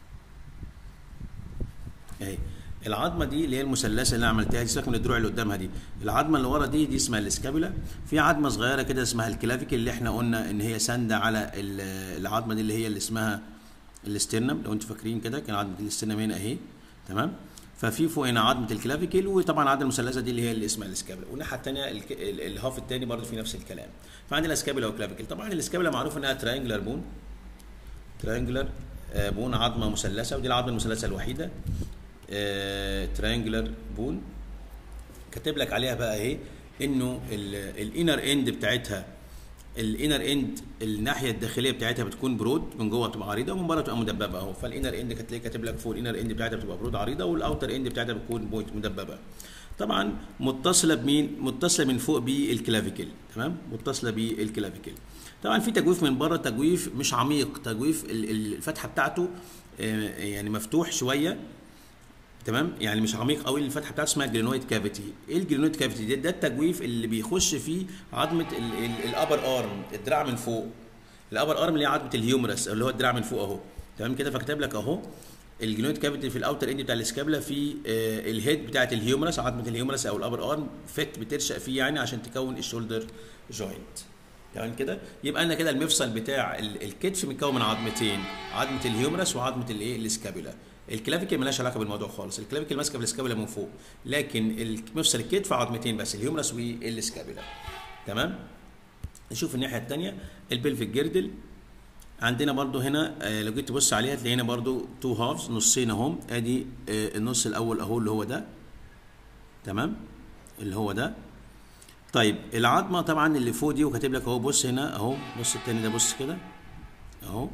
اهي العظمه دي اللي هي المثلثه اللي انا عملتها دي سيبك من الدروع اللي قدامها دي العظمه اللي ورا دي دي اسمها الاسكابولا في عظمه صغيره كده اسمها الكلافيكل اللي احنا قلنا ان هي سانده على ال- العظمه دي اللي هي اللي اسمها الاسترنم لو انتوا فاكرين كده كان عظمه الاسترنم هنا اهي تمام ففي فوق هنا عظمه الكلافيكل وطبعا العظمه المثلثه دي اللي هي اللي اسمها الاسكابولا والناحيه الثانيه الك- ال- الهاف الثاني برضه في نفس الكلام فعندنا الاسكابولا والكلافيكل طبعا الاسكابولا معروف انها تراينجلر بون تريانجلر بون عظمه مثلثه ودي العظمه المثلثه الوحيده تريانجلر بون كاتب لك عليها بقى اهي انه الانر اند بتاعتها الانر اند الناحيه الداخليه بتاعتها بتكون برود من جوه بتبقى عريضه ومن بره بتبقى مدببه اهو فالانر اند هتلاقي كاتب لك فوق الانر اند بتاعتها بتبقى برود عريضه والاوتر اند بتاعتها بتكون بوينت مدببه طبعا متصله بمين متصله من فوق بالكلافيكل تمام متصله بالكلافيكل طبعا في تجويف من بره تجويف مش عميق تجويف ال- ال- الفتحه بتاعته آه، يعني مفتوح شويه تمام يعني مش عميق قوي الفتحه بتاعته اسمها جلينويد كافيتي ايه الجلينويد كافيتي ده, ده التجويف اللي بيخش فيه عظمه الابر ارم الدراع من فوق الابر ارم اللي هي عظمه الهيومرس اللي هو الدراع من فوق اهو تمام كده فكتب لك اهو الجلينويد كافيتي في الاوتر اند بتاع الاسكابلا في آه الهيد بتاعت الهيومرس عظمه الهيومرس او الابر ارم فت بترشق فيه يعني عشان تكون الشولدر جوينت تمام كده يبقى انا كده المفصل بتاع ال- الكتف متكون من عظمتين عظمه الهيومرس وعظمه الايه الاسكابولا الكلافيكل مالهاش علاقه بالموضوع خالص الكلافيكل ماسكه في الاسكابولا من فوق لكن مفصل الكتف عظمتين بس الهيومرس والاسكابولا تمام نشوف الناحيه الثانيه البلفيك جيردل عندنا برضو هنا آه، لو جيت تبص عليها تلاقي هنا برضو تو هافز نصين اهم ادي آه، النص الاول اهو اللي هو ده تمام اللي هو ده طيب العظمه طبعا اللي فوق دي وكاتب لك اهو بص هنا اهو بص التاني ده بص كده اهو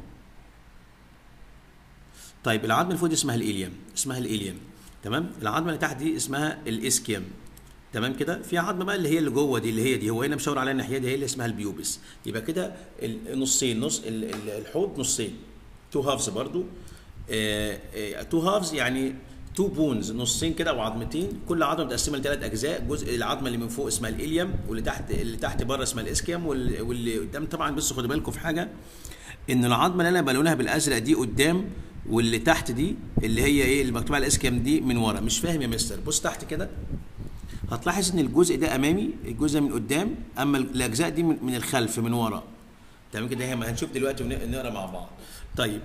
طيب العظمه اللي فوق دي اسمها الاليم اسمها الاليم تمام العظمه اللي تحت دي اسمها الاسكيم تمام كده في عظمه بقى اللي هي اللي جوه دي اللي هي دي هو هنا مشاور عليها الناحيه دي هي اللي اسمها البيوبس يبقى كده النصين نص ال- ال- الحوض نصين تو هافز برضو تو هافز يعني تو بونز نصين كده وعظمتين كل عظمه متقسمه لثلاث اجزاء جزء العظمه اللي من فوق اسمها الاليم واللي تحت اللي تحت بره اسمها الاسكيم وال- واللي قدام طبعا بس خدوا بالكم في حاجه ان العظمه اللي انا بلونها بالازرق دي قدام واللي تحت دي اللي هي ايه اللي مكتوب على الاسكيم دي من ورا مش فاهم يا مستر بص تحت كده هتلاحظ ان الجزء ده امامي الجزء من قدام اما الاجزاء دي من, من الخلف من ورا تمام كده هي ما هنشوف دلوقتي ونقرا مع بعض طيب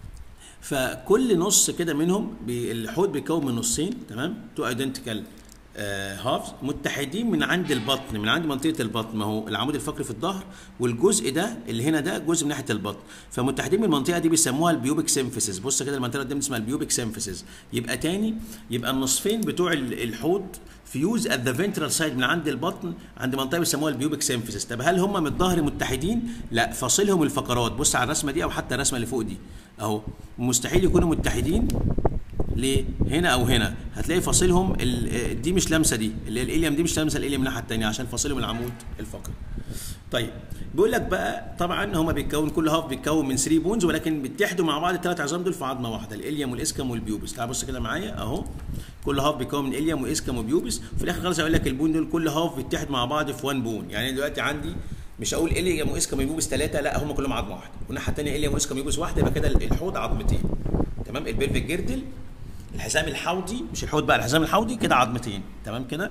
فكل نص كده منهم بي- الحوض بيتكون من نصين تمام تو ايدنتيكال هافز متحدين من عند البطن من عند منطقه البطن ما هو العمود الفقري في الظهر والجزء ده اللي هنا ده جزء من ناحيه البطن فمتحدين من المنطقه دي بيسموها البيوبك سيمفيسيس بص كده المنطقه دي اسمها البيوبك سيمفيسيس يبقى تاني يبقى النصفين بتوع الحوض فيوز ات ذا فنترال سايد من عند البطن عند منطقه بيسموها البيوبك سيمفيسيس طب هل هم من الظهر متحدين لا فاصلهم الفقرات بص على الرسمه دي او حتى الرسمه اللي فوق دي اهو مستحيل يكونوا متحدين ليه؟ هنا او هنا هتلاقي فاصلهم دي مش لامسه دي اللي هي الاليم دي مش لامسه الاليم الناحيه الثانيه عشان فاصلهم العمود الفقري. طيب بيقول لك بقى طبعا هما بيتكون كل هاف بيتكون من 3 بونز ولكن بيتحدوا مع بعض الثلاث عظام دول في عظمه واحده الاليم والاسكم والبيوبس تعال بص كده معايا اهو كل هاف بيتكون من اليم واسكم وبيوبس وفي الاخر خالص هيقول لك البون دول كل هاف بيتحد مع بعض في 1 بون يعني دلوقتي عندي مش هقول اليم واسكم وبيوبس ثلاثه لا هم كلهم عظمه واحده والناحيه الثانيه اليم واسكم وبيوبس واحده يبقى كده الحوض عظمتين تمام البلفيك جيردل الحزام الحوضي مش الحوض بقى الحزام الحوضي كده عظمتين تمام كده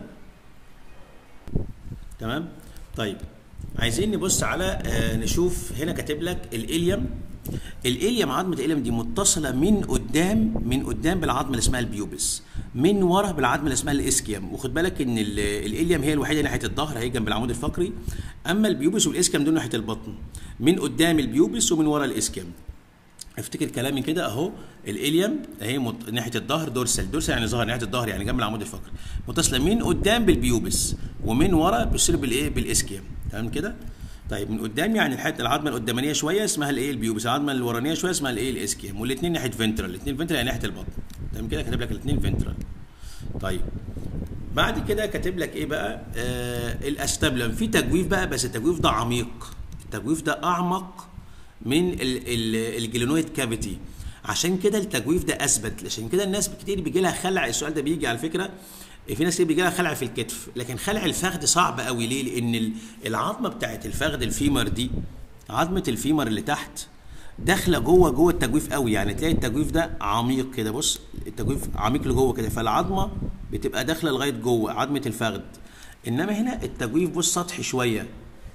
تمام طيب عايزين نبص على آه نشوف هنا كاتب لك الاليم الاليم عظمه الاليم دي متصله من قدام من قدام بالعظمه اللي اسمها البيوبس من ورا بالعظمه اللي اسمها الاسكيم وخد بالك ان الاليم هي الوحيده ناحيه الظهر هي جنب العمود الفقري اما البيوبس والاسكيم دول ناحيه البطن من قدام البيوبس ومن ورا الاسكيم افتكر كلامي كده اهو الاليم اهي مت... ناحيه الظهر دورسال دورسال يعني ظهر ناحيه الظهر يعني جنب العمود الفقري متصله من قدام بالبيوبس ومن ورا بيصير بالايه بالاسكيم تمام كده طيب من قدام يعني الحته العظمه القدامانيه شويه اسمها الايه البيوبس العظمه الورانيه شويه اسمها الايه الاسكيم والاثنين ناحيه فنترال الاثنين فنترال يعني ناحيه البطن تمام كده كاتب لك الاثنين فنترال طيب بعد كده كاتب لك ايه بقى آه الاستابلم في تجويف بقى بس التجويف ده عميق التجويف ده اعمق من الجلينويد كافيتي عشان كده التجويف ده اثبت عشان كده الناس كتير بيجي لها خلع السؤال ده بيجي على فكره في ناس كتير بيجي لها خلع في الكتف لكن خلع الفخذ صعب قوي ليه لان العظمه بتاعت الفخذ الفيمر دي عظمه الفيمر اللي تحت داخله جوه جوه التجويف قوي يعني تلاقي التجويف ده عميق كده بص التجويف عميق لجوه كده فالعظمه بتبقى داخله لغايه جوه عظمه الفخذ انما هنا التجويف بص سطحي شويه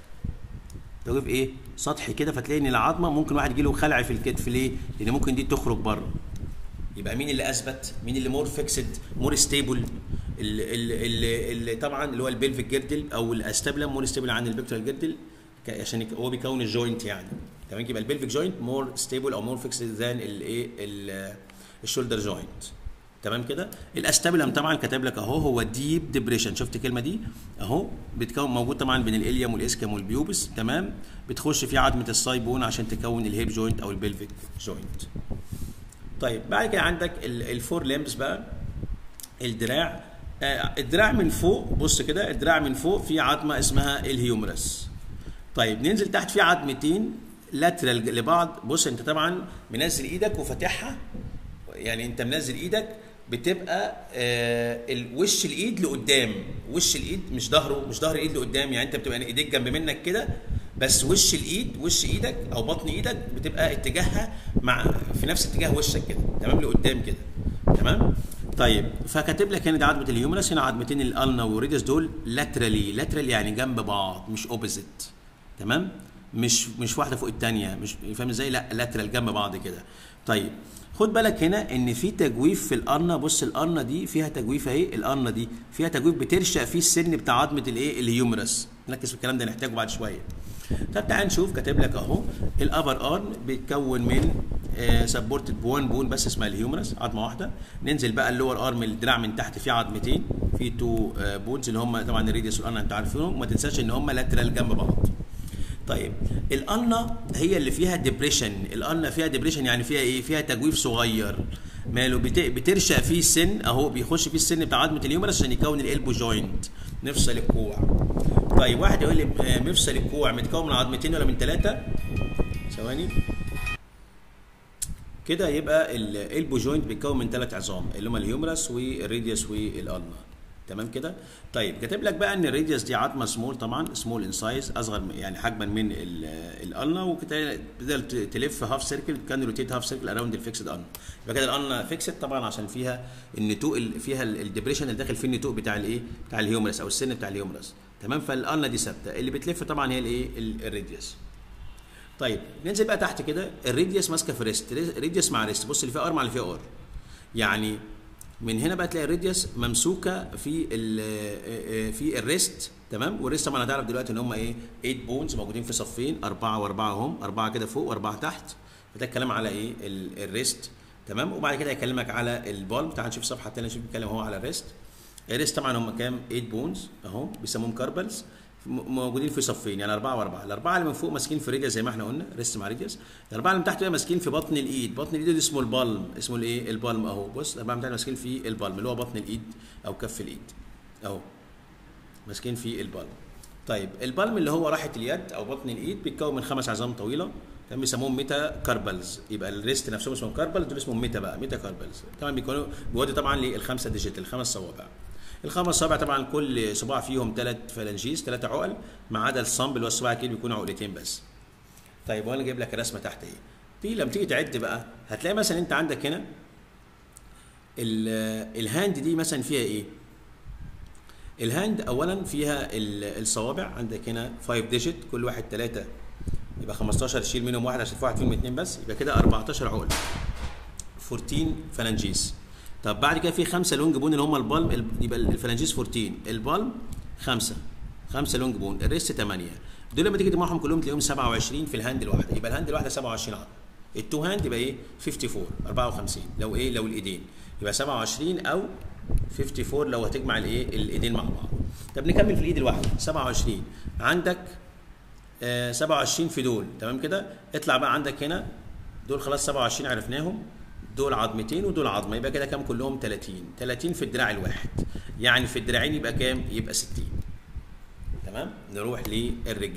تجويف ايه سطحي كده فتلاقي ان العظمه ممكن واحد يجي له خلع في الكتف ليه لان ممكن دي تخرج بره يبقى مين اللي اثبت مين اللي مور فيكسد مور ستيبل اللي, اللي طبعا اللي هو البلفيك جيردل او الاستابلم مور ستيبل عن البكترال جيردل عشان هو بيكون الجوينت يعني تمام يبقى البلفيك جوينت مور ستيبل او مور فيكسد ذان الايه الشولدر جوينت تمام كده الاستابلم طبعا كاتب لك اهو هو ديب ديبريشن شفت الكلمه دي اهو بتكون موجود طبعا بين الاليوم والاسكيم والبيوبس تمام بتخش في عظمه السايبون عشان تكون الهيب جوينت او البلفيك جوينت طيب بعد كده عندك الفور ليمبس بقى الدراع آه الدراع من فوق بص كده الدراع من فوق في عظمه اسمها الهيومرس طيب ننزل تحت في عظمتين لاترال لبعض بص انت طبعا منزل ايدك وفاتحها يعني انت منزل ايدك بتبقى آه الوش الايد لقدام وش الايد مش ظهره مش ظهر الايد لقدام يعني انت بتبقى ايديك جنب منك كده بس وش الايد وش ايدك او بطن ايدك بتبقى اتجاهها مع في نفس اتجاه وشك كده تمام لقدام كده تمام طيب فكاتب لك هنا دي عظمه الهيومرس هنا عظمتين الالنا والريدس دول لاترالي لاترال يعني جنب بعض مش اوبوزيت تمام مش مش واحده فوق الثانيه مش فاهم ازاي لا لاترال جنب بعض كده طيب خد بالك هنا ان في تجويف في القرنه بص القرنه دي فيها تجويف اهي القرنه دي فيها تجويف بترشق فيه السن بتاع عظمه الايه الهيومرس نركز في الكلام ده نحتاجه بعد شويه طب تعال نشوف كاتب لك اهو الابر ارم بيتكون من سبورتد بوان بون بس اسمها الهيومرس عظمه واحده ننزل بقى اللور ارم الدراع من تحت فيه عظمتين في تو بونز اللي هم طبعا الريديوس والارنا انتوا عارفينهم وما تنساش ان هم لاترال جنب بعض طيب القلنه هي اللي فيها ديبريشن القلنه فيها ديبريشن يعني فيها ايه فيها تجويف صغير ماله بترشق فيه السن اهو بيخش فيه السن بتاع عظمه اليومرس عشان يكون الالبو جوينت نفصل الكوع طيب واحد يقول لي مفصل الكوع متكون من عظمتين ولا من ثلاثه ثواني كده يبقى الالبو جوينت بيتكون من ثلاث عظام اللي هم الهيومرس والريديوس والقلنه تمام كده طيب كاتب لك بقى ان الريديوس دي عظمه سمول طبعا سمول ان سايز اصغر يعني حجما من القلنه وتقدر تلف هاف سيركل كان روتيت هاف سيركل اراوند الفيكسد قلنه يبقى كده القلنه فيكسد طبعا عشان فيها النتوء فيها الديبريشن اللي داخل فيه النتوء بتاع الايه بتاع الهيومرس او السن بتاع الهيومرس تمام فالقلنه دي ثابته اللي بتلف طبعا هي الايه الريديوس طيب ننزل بقى تحت كده الريديوس ماسكه في ريست ريديوس مع ريست بص اللي فيها ار مع اللي فيها ار يعني من هنا بقى تلاقي الراديوس ممسوكه في ال في الريست تمام والريست طبعا هتعرف دلوقتي ان هم ايه 8 بونز موجودين في صفين اربعه واربعه هم اربعه كده فوق واربعه تحت فده الكلام على ايه ال- الريست تمام وبعد كده هيكلمك على البالم تعال نشوف الصفحه الثانيه نشوف بيتكلم هو على الريست الريست طبعا هم كام 8 بونز اهو بيسموهم كاربلز م- موجودين في صفين يعني اربعه واربعه الاربعه اللي من فوق ماسكين في ريديوس زي ما احنا قلنا ريست مع ريديوس الاربعه اللي من تحت بقى ماسكين في بطن الايد بطن الايد ده اسمه البالم اسمه الايه البالم اهو بص الاربعه من تحت ماسكين في البالم اللي هو بطن الايد او كف الايد اهو ماسكين في البالم طيب البالم اللي هو راحه اليد او بطن الايد بيتكون من خمس عظام طويله كان بيسموهم ميتا كاربلز يبقى الريست نفسهم اسمهم كاربلز دول اسمهم ميتا بقى ميتا كاربلز طبعا بيكونوا بيودوا طبعا للخمسه ديجيت الخمس صوابع الخمس صوابع طبعا كل صباع فيهم ثلاث فلانجيز ثلاثه عقل ما عدا الصنب اللي هو الصباع الكبير بيكون عقلتين بس طيب وانا جايب لك رسمه تحت ايه دي لما تيجي تعد بقى هتلاقي مثلا انت عندك هنا ال- الهاند دي مثلا فيها ايه الهاند اولا فيها ال- الصوابع عندك هنا 5 ديجيت كل واحد 3 يبقى 15 شيل منهم واحد عشان في واحد فيهم اثنين بس يبقى كده 14 عقله 14 فلانجيز طب بعد كده في خمسه لونج بون اللي هم البالم ال- يبقى الفلانجيز 14 البالم خمسه خمسه لونج بون الريست 8 دول لما تيجي تجمعهم كلهم تلاقيهم 27 في الهاند الواحده يبقى الهاند الواحده 27 عظمه التو هاند يبقى ايه 54 54 لو ايه لو الايدين يبقى 27 او 54 لو هتجمع الايه الايدين مع بعض طب نكمل في الايد الواحده 27 عندك آه 27 في دول تمام كده اطلع بقى عندك هنا دول خلاص 27 عرفناهم دول عظمتين ودول عظمه يبقى كده كام كلهم 30 30 في الدراع الواحد يعني في الدراعين يبقى كام يبقى 60 تمام نروح للرجل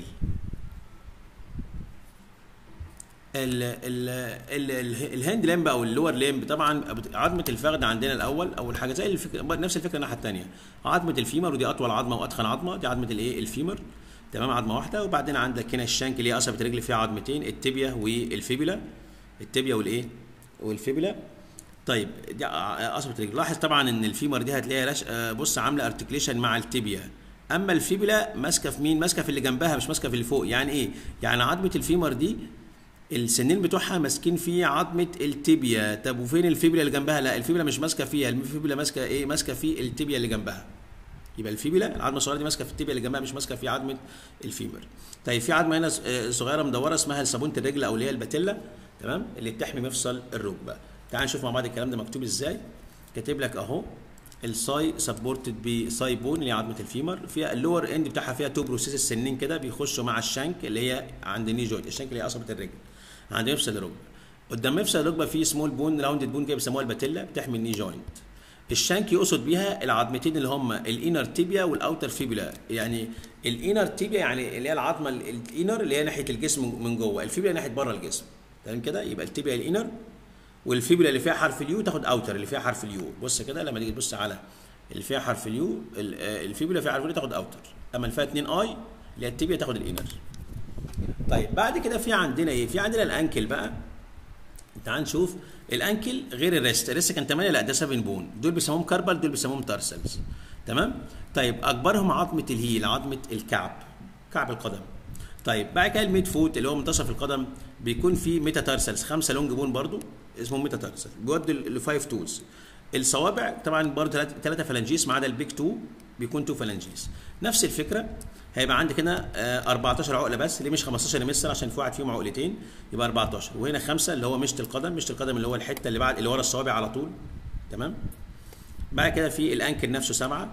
ال ال ال ال الهاند لامب او اللور لامب طبعا عظمه الفخذ عندنا الاول اول حاجه زي الفكرة نفس الفكره الناحيه الثانيه عظمه الفيمر ودي اطول عظمه واتخن عظمه دي عظمه الايه الفيمر تمام عظمه واحده وبعدين عندك هنا الشانك اللي هي قصبه الرجل فيها عظمتين التibia والفيبولا التibia والايه والفيبولا طيب دي قصبه الرجل لاحظ طبعا ان الفيمر دي هتلاقيها رش... آه، بص عامله ارتكليشن مع التibia اما الفيبولا ماسكه في مين ماسكه في اللي جنبها مش ماسكه في اللي فوق يعني ايه يعني عظمه الفيمر دي السنين بتوعها ماسكين في عظمه التibia طب وفين الفيبولا اللي جنبها لا الفيبولا مش ماسكه فيها الفيبولا ماسكه ايه ماسكه في التibia اللي جنبها يبقى الفيبولا العظمه الصغيره دي ماسكه في التibia اللي جنبها مش ماسكه في عظمه الفيمر طيب في عظمه هنا آه، صغيره مدوره اسمها صابونه الرجل او اللي هي الباتيلا تمام اللي بتحمي مفصل الركبه تعال نشوف مع بعض الكلام ده مكتوب ازاي كاتب لك اهو الساي سبورتد بساي بون اللي هي عظمه الفيمر فيها اللور اند بتاعها فيها تو بروسيس السنين كده بيخشوا مع الشانك اللي هي عند الني جوينت الشانك اللي هي قصبه الرجل عند مفصل الركبه قدام مفصل الركبه في سمول بون راوندد بون كده بيسموها الباتيلا بتحمي الني جوينت الشانك يقصد بيها العظمتين اللي هم الانر تيبيا والاوتر فيبولا يعني الانر تيبيا يعني اللي هي العظمه ال- الانر اللي هي ناحيه الجسم من جوه الفيبولا ناحيه بره الجسم تمام كده يبقى التيبيا الانر والفيبولا اللي فيها حرف اليو تاخد اوتر اللي فيها حرف اليو بص كده لما تيجي تبص على اللي فيها حرف اليو ال- آه، الفيبولا فيها حرف اليو تاخد اوتر اما اللي فيها 2 اي اللي هي التيبيا تاخد الانر طيب بعد كده في عندنا ايه في عندنا الانكل بقى تعال نشوف الانكل غير الريست الريست كان 8 لا ده 7 بون دول بيسموهم كاربل دول بيسموهم تارسلز تمام طيب اكبرهم عظمه الهيل عظمه الكعب كعب القدم طيب بعد كده الميد فوت اللي هو منتصف القدم بيكون فيه ميتا تارسلز خمسه لونج بون برضو اسمهم ميتا تارسل بيودوا لفايف توز الصوابع طبعا برضه ثلاثه فلانجيس ما عدا البيك 2 بيكون 2 فلانجيس نفس الفكره هيبقى عندك هنا آه، 14 عقله بس ليه مش 15 مستر عشان في واحد فيهم عقلتين يبقى 14 وهنا خمسه اللي هو مشط القدم مشط القدم اللي هو الحته اللي بعد اللي ورا الصوابع على طول تمام بعد كده في الانكل نفسه سبعه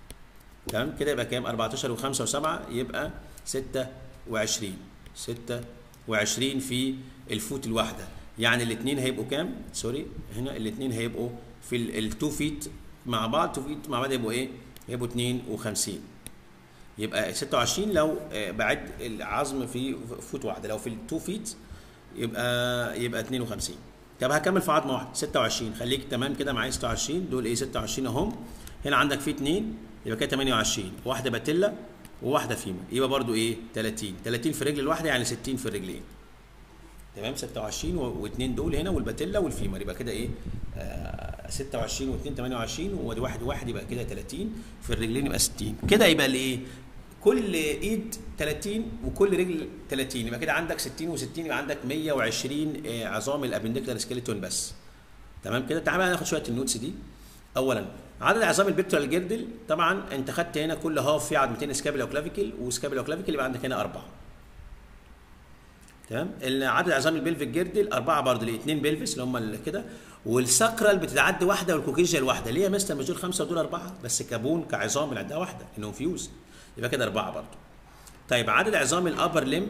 تمام كده يبقى كام 14 و5 و7 يبقى 26 26 في الفوت الواحده يعني الاثنين هيبقوا كام سوري هنا الاثنين هيبقوا في التو فيت مع بعض تو فيت مع بعض يبقوا ايه يبقوا 52 يبقى 26 لو آه، بعد العظم في فوت واحده لو في التو فيت يبقى يبقى 52 طب هكمل في عظمه واحده 26 خليك تمام كده معايا 26 دول ايه 26 اهم هنا عندك في اثنين يبقى كده 28 واحده باتيلا وواحده فيما يبقى برضو ايه 30 30 في الرجل الواحده يعني 60 في الرجلين تمام 26 واثنين دول هنا والباتيلا والفيمر يبقى كده ايه آه 26 و2 28 وادي واحد واحد يبقى كده 30 في الرجلين يبقى 60 كده يبقى الايه كل ايد 30 وكل رجل 30 يبقى كده عندك 60 و60 يبقى عندك 120 آه، عظام الابندكتال سكيلتون بس تمام كده تعالى بقى ناخد شويه النوتس دي اولا عدد عظام البيكتورال جيردل طبعا انت خدت هنا كل هاف فيه عظمتين سكابيلا وكلافيكل وسكابيلا وكلافيكل يبقى عندك هنا اربعه تمام عدد عظام البلفيك جيردل اربعه برضه الاثنين بلفس اللي هم اللي كده والساكرال بتتعدي واحده والكوكيجيال واحده ليه يا مستر مش دول خمسه ودول اربعه بس كابون كعظام بنعدها واحده انهم فيوز يبقى كده اربعه برضه طيب عدد عظام الابر ليمب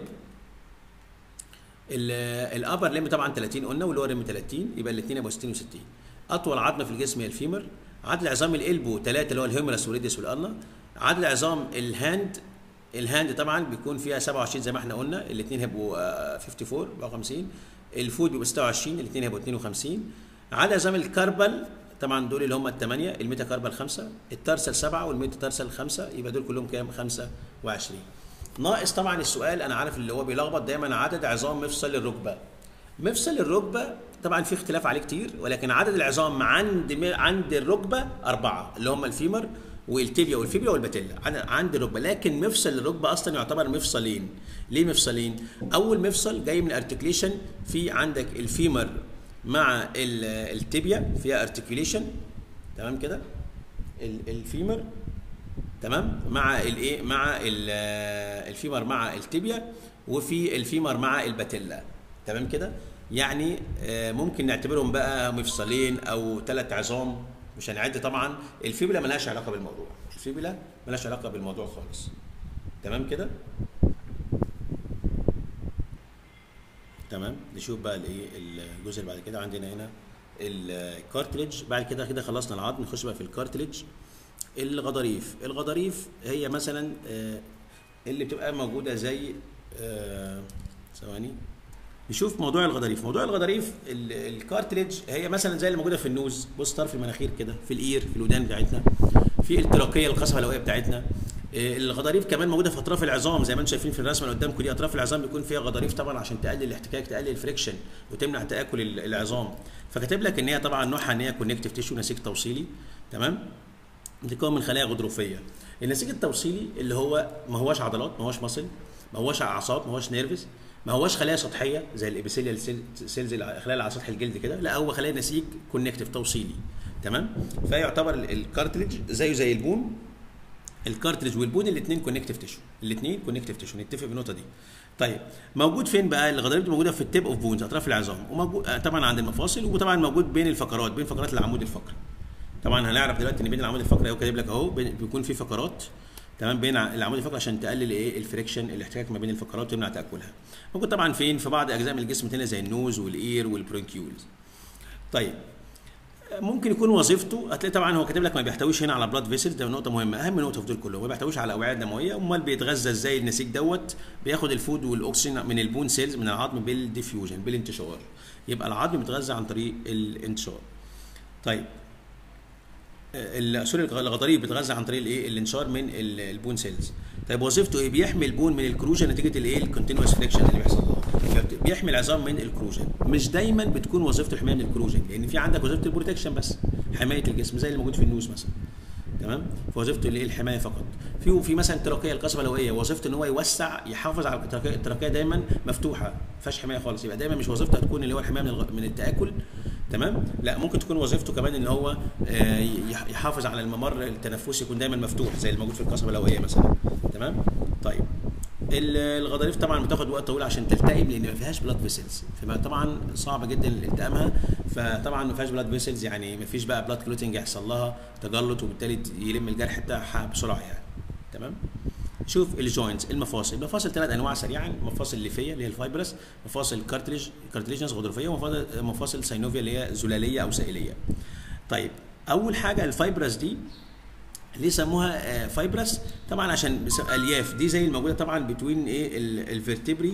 الابر ليمب طبعا 30 قلنا واللور ليمب 30 يبقى الاثنين يبقوا 60 و60 اطول عظمه في الجسم هي الفيمر عدد عظام الالبو 3 اللي هو الهيومرس والريديوس والارنا عدد عظام الهاند الهاند طبعا بيكون فيها 27 زي ما احنا قلنا الاثنين هيبقوا 54 54 الفود بيبقوا 26 الاثنين هيبقوا 52 عدد عظام الكربل طبعا دول اللي هم الثمانيه الميتا كربل خمسه الترسل سبعه والميتا ترسل خمسه يبقى دول كلهم كام؟ 25 ناقص طبعا السؤال انا عارف اللي هو بيلخبط دايما عدد عظام مفصل الركبه مفصل الركبه طبعا في اختلاف عليه كتير ولكن عدد العظام عند عند الركبه اربعه اللي هم الفيمر والتيبيا والفيبيا والباتيلا عند الركبه لكن مفصل الركبه اصلا يعتبر مفصلين ليه مفصلين اول مفصل جاي من ارتكليشن في عندك الفيمر مع التيبيا فيها ارتكيوليشن تمام كده الفيمر تمام مع الايه مع الفيمر مع التيبيا وفي الفيمر مع الباتيلا تمام كده يعني ممكن نعتبرهم بقى مفصلين او ثلاث عظام مش هنعد طبعا الفيبلا ملهاش علاقه بالموضوع الفيبلا ملهاش علاقه بالموضوع خالص تمام كده تمام نشوف بقى الايه الجزء اللي بعد كده عندنا هنا الكارتليج بعد كده كده خلصنا العظم نخش بقى في الكارتليج الغضاريف الغضاريف هي مثلا اللي بتبقى موجوده زي ثواني نشوف موضوع الغضاريف موضوع الغضاريف الكارتليج هي مثلا زي اللي موجوده في النوز بص طرف المناخير كده في الاير في الودان بتاعتنا في التراكيه القصبه الهوائيه بتاعتنا الغضاريف كمان موجوده في اطراف العظام زي ما انتم شايفين في الرسمه اللي قدامكم دي اطراف العظام بيكون فيها غضاريف طبعا عشان تقلل الاحتكاك تقلل الفريكشن وتمنع تاكل العظام فكاتب لك ان هي طبعا نوعها ان هي كونكتيف تيشو نسيج توصيلي تمام بتتكون من خلايا غضروفيه النسيج التوصيلي اللي هو ما هوش عضلات ما هوش مصل ما هوش اعصاب ما هوش نيرفز ما هوش خلايا سطحيه زي الابيثيليال سيلز خلايا على سطح الجلد كده لا هو خلايا نسيج كونكتيف توصيلي تمام فيعتبر الكارتليج زيه زي البون الكارتريج والبون الاثنين كونكتيف تيشو الاثنين كونكتيف تيشو نتفق بالنقطه دي طيب موجود فين بقى الغضاريف دي موجوده في التيب اوف بونز اطراف العظام وموجود طبعا عند المفاصل وطبعا موجود بين الفقرات بين فقرات العمود الفقري طبعا هنعرف دلوقتي ان بين العمود الفقري هو كاتب لك اهو بيكون في فقرات تمام بين العمود الفقري عشان تقلل ايه الفريكشن الاحتكاك ما بين الفقرات وتمنع تاكلها موجود طبعا فين في بعض اجزاء من الجسم تانية زي النوز والاير والبرونكيولز طيب ممكن يكون وظيفته هتلاقي طبعا هو كاتب لك ما بيحتويش هنا على بلاد فيسلز ده نقطه مهمه اهم نقطه في دول كلهم ما بيحتويش على اوعيه دمويه امال بيتغذى ازاي النسيج دوت بياخد الفود والاكسجين من البون سيلز من العظم بالديفيوجن بالانتشار يبقى العظم بيتغذى عن طريق الانتشار طيب سوري الغضاريف بيتغذى عن طريق الايه الانشار من البون سيلز طيب وظيفته ايه بيحمي البون من الكروجن نتيجه الايه الكونتينوس فريكشن اللي بيحصل له بيحمي العظام من الكروجن مش دايما بتكون وظيفته الحمايه من الكروجن لان في عندك وظيفه البروتكشن بس حمايه الجسم زي اللي موجود في النوز مثلا تمام فوظيفته الايه الحمايه فقط في في مثلا التراكيه القصبه الهوائيه وظيفته ان هو يوسع يحافظ على التراكيه التراكيه دايما مفتوحه ما فيهاش حمايه خالص يبقى دايما مش وظيفته هتكون اللي هو الحمايه من, الغ... من التاكل تمام لا ممكن تكون وظيفته كمان ان هو يحافظ على الممر التنفسي يكون دايما مفتوح زي الموجود في القصبه الهوائيه مثلا تمام طيب الغضاريف طبعا بتاخد وقت طويل عشان تلتئم لان ما فيهاش بلاد فيسلز فطبعا صعب جدا التئامها فطبعا ما فيهاش بلاد فيسلز يعني ما فيش بقى بلاد كلوتنج يحصل لها تجلط وبالتالي يلم الجرح بتاعها بسرعه يعني تمام شوف الجوينتس المفاصل المفاصل ثلاث انواع سريعا مفاصل ليفيه اللي هي الفايبرس مفاصل كارتريج كارتريجنز غضروفيه ومفاصل ساينوفيا اللي هي زلاليه او سائليه طيب اول حاجه الفايبرس دي ليه سموها فايبرس طبعا عشان الياف دي زي الموجوده طبعا بتوين ايه الفرتبري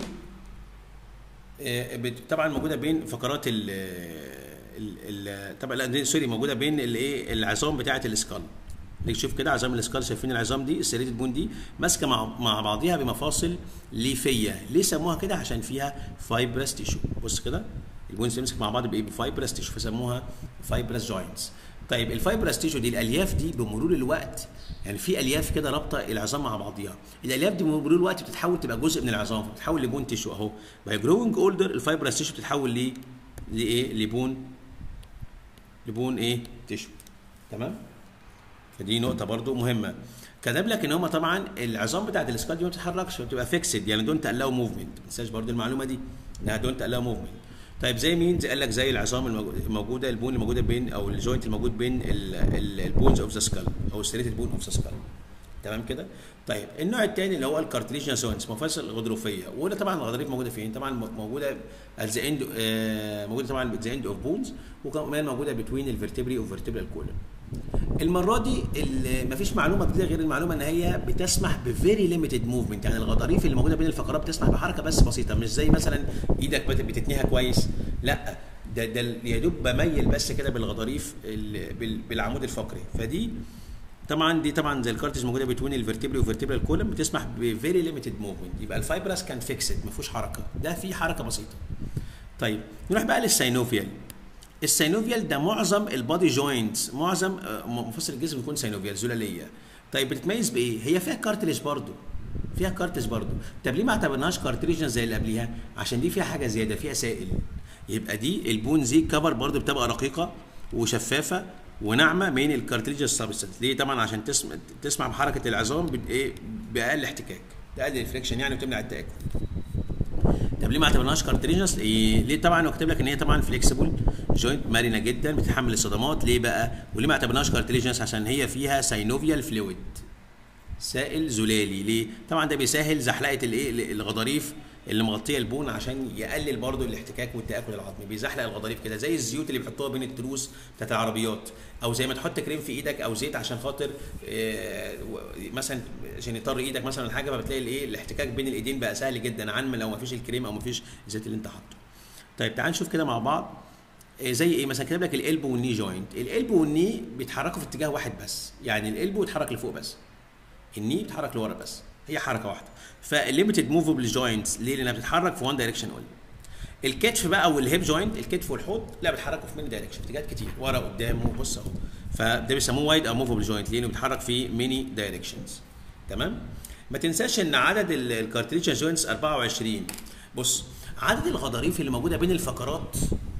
طبعا موجوده بين فقرات ال ال طبعا لا سوري موجوده بين الايه العظام بتاعه الاسكال نشوف كده عظام الاسكال شايفين العظام دي السريد بون دي ماسكه مع مع بعضيها بمفاصل ليفيه ليه سموها كده عشان فيها فايبرس تيشو بص كده البونز تمسك مع بعض بايه بفايبرس تيشو فسموها فايبرس جوينتس طيب الفايبرس تيشو دي الالياف دي بمرور الوقت يعني في الياف كده رابطه العظام مع بعضيها الالياف دي بمرور الوقت بتتحول تبقى جزء من العظام فبتتحول لبون تيشو اهو باي جروينج اولدر الفايبرس تيشو بتتحول ل لايه لبون لبون ايه تيشو تمام فدي نقطه برضو مهمه كتب لك ان هم طبعا العظام بتاعت السكال دي ما بتتحركش بتبقى فيكسد يعني دونت الاو موفمنت ما تنساش برضو المعلومه دي انها دونت الاو موفمنت طيب زي مين زي قال لك زي العظام الموجو- الموجوده البون الموجوده بين او الجوينت الموجود بين البونز اوف ذا سكال او ستريت بون اوف ذا سكال تمام كده طيب النوع الثاني اللي هو الكارتليجيا زونز مفاصل غضروفيه وده طبعا الغضاريف موجوده فين طبعا م- موجوده ذا اند موجوده طبعا ذا اند اوف بونز وكمان موجوده بتوين الفرتبري والفرتبرال كولن المره دي ال- مفيش معلومه جديده غير المعلومه ان هي بتسمح بفيري ليميتد موفمنت يعني الغضاريف اللي موجوده بين الفقرات بتسمح بحركه بس بسيطه مش زي مثلا ايدك بت- بتتنيها كويس لا ده ده يا دوب بميل بس كده بالغضاريف ال- بال- بالعمود الفقري فدي طبعا دي طبعا زي الكارتج موجوده بتوين الفرتبري وفرتبرال كولم بتسمح بفيري ليميتد موفمنت يبقى الفايبرس كان فيكسد ما فيهوش حركه ده فيه حركه بسيطه طيب نروح بقى للسينوفيال السينوفيال ده معظم البادي جوينتس معظم آه، مفاصل الجسم بيكون سينوفيال زلاليه طيب بتتميز بايه هي فيها كارتريج برضو فيها كارتريج برضو طب ليه ما اعتبرناهاش كارتريج زي اللي قبليها عشان دي فيها حاجه زياده فيها سائل يبقى دي البون زي كفر برضو بتبقى رقيقه وشفافه وناعمه من الكارتريج سبستنس ليه طبعا عشان تسمع تسمع بحركه العظام بايه باقل احتكاك تقلل الفريكشن يعني وتمنع التاكل طب ليه ما اعتبرناهاش كارتريجنس؟ إيه ليه طبعا هو كاتب لك ان هي طبعا فليكسيبل جوينت مرنه جدا بتتحمل الصدمات ليه بقى؟ وليه ما اعتبرناهاش كارتريجنس؟ عشان هي فيها ساينوفيال فلويد سائل زلالي ليه؟ طبعا ده بيسهل زحلقه الايه الغضاريف اللي مغطيه البون عشان يقلل برضو الاحتكاك والتاكل العظمي بيزحلق الغضاريف كده زي الزيوت اللي بيحطوها بين التروس بتاعت العربيات او زي ما تحط كريم في ايدك او زيت عشان خاطر آه، و- مثلا عشان يطر ايدك مثلا ولا حاجه فبتلاقي الايه الاحتكاك بين الايدين بقى سهل جدا عن ما لو ما فيش الكريم او ما فيش الزيت اللي انت حاطه طيب تعال نشوف كده مع بعض آه، زي ايه مثلا كاتب لك القلبو والني جوينت القلبو والني بيتحركوا في اتجاه واحد بس يعني القلبو يتحرك لفوق بس الني بيتحرك لورا بس هي حركه واحده فالليميتد موفبل جوينتس ليه لانها بتتحرك في وان دايركشن اونلي الكتف بقى والهيب جوينت الكتف والحوض لا بيتحركوا في ميني دايركشن اتجاهات كتير ورا قدام وبص اهو فده بيسموه وايد او موفبل جوينت لانه بيتحرك في ميني دايركشنز تمام ما تنساش ان عدد الكارتريجن جوينتس 24 بص عدد الغضاريف اللي موجوده بين الفقرات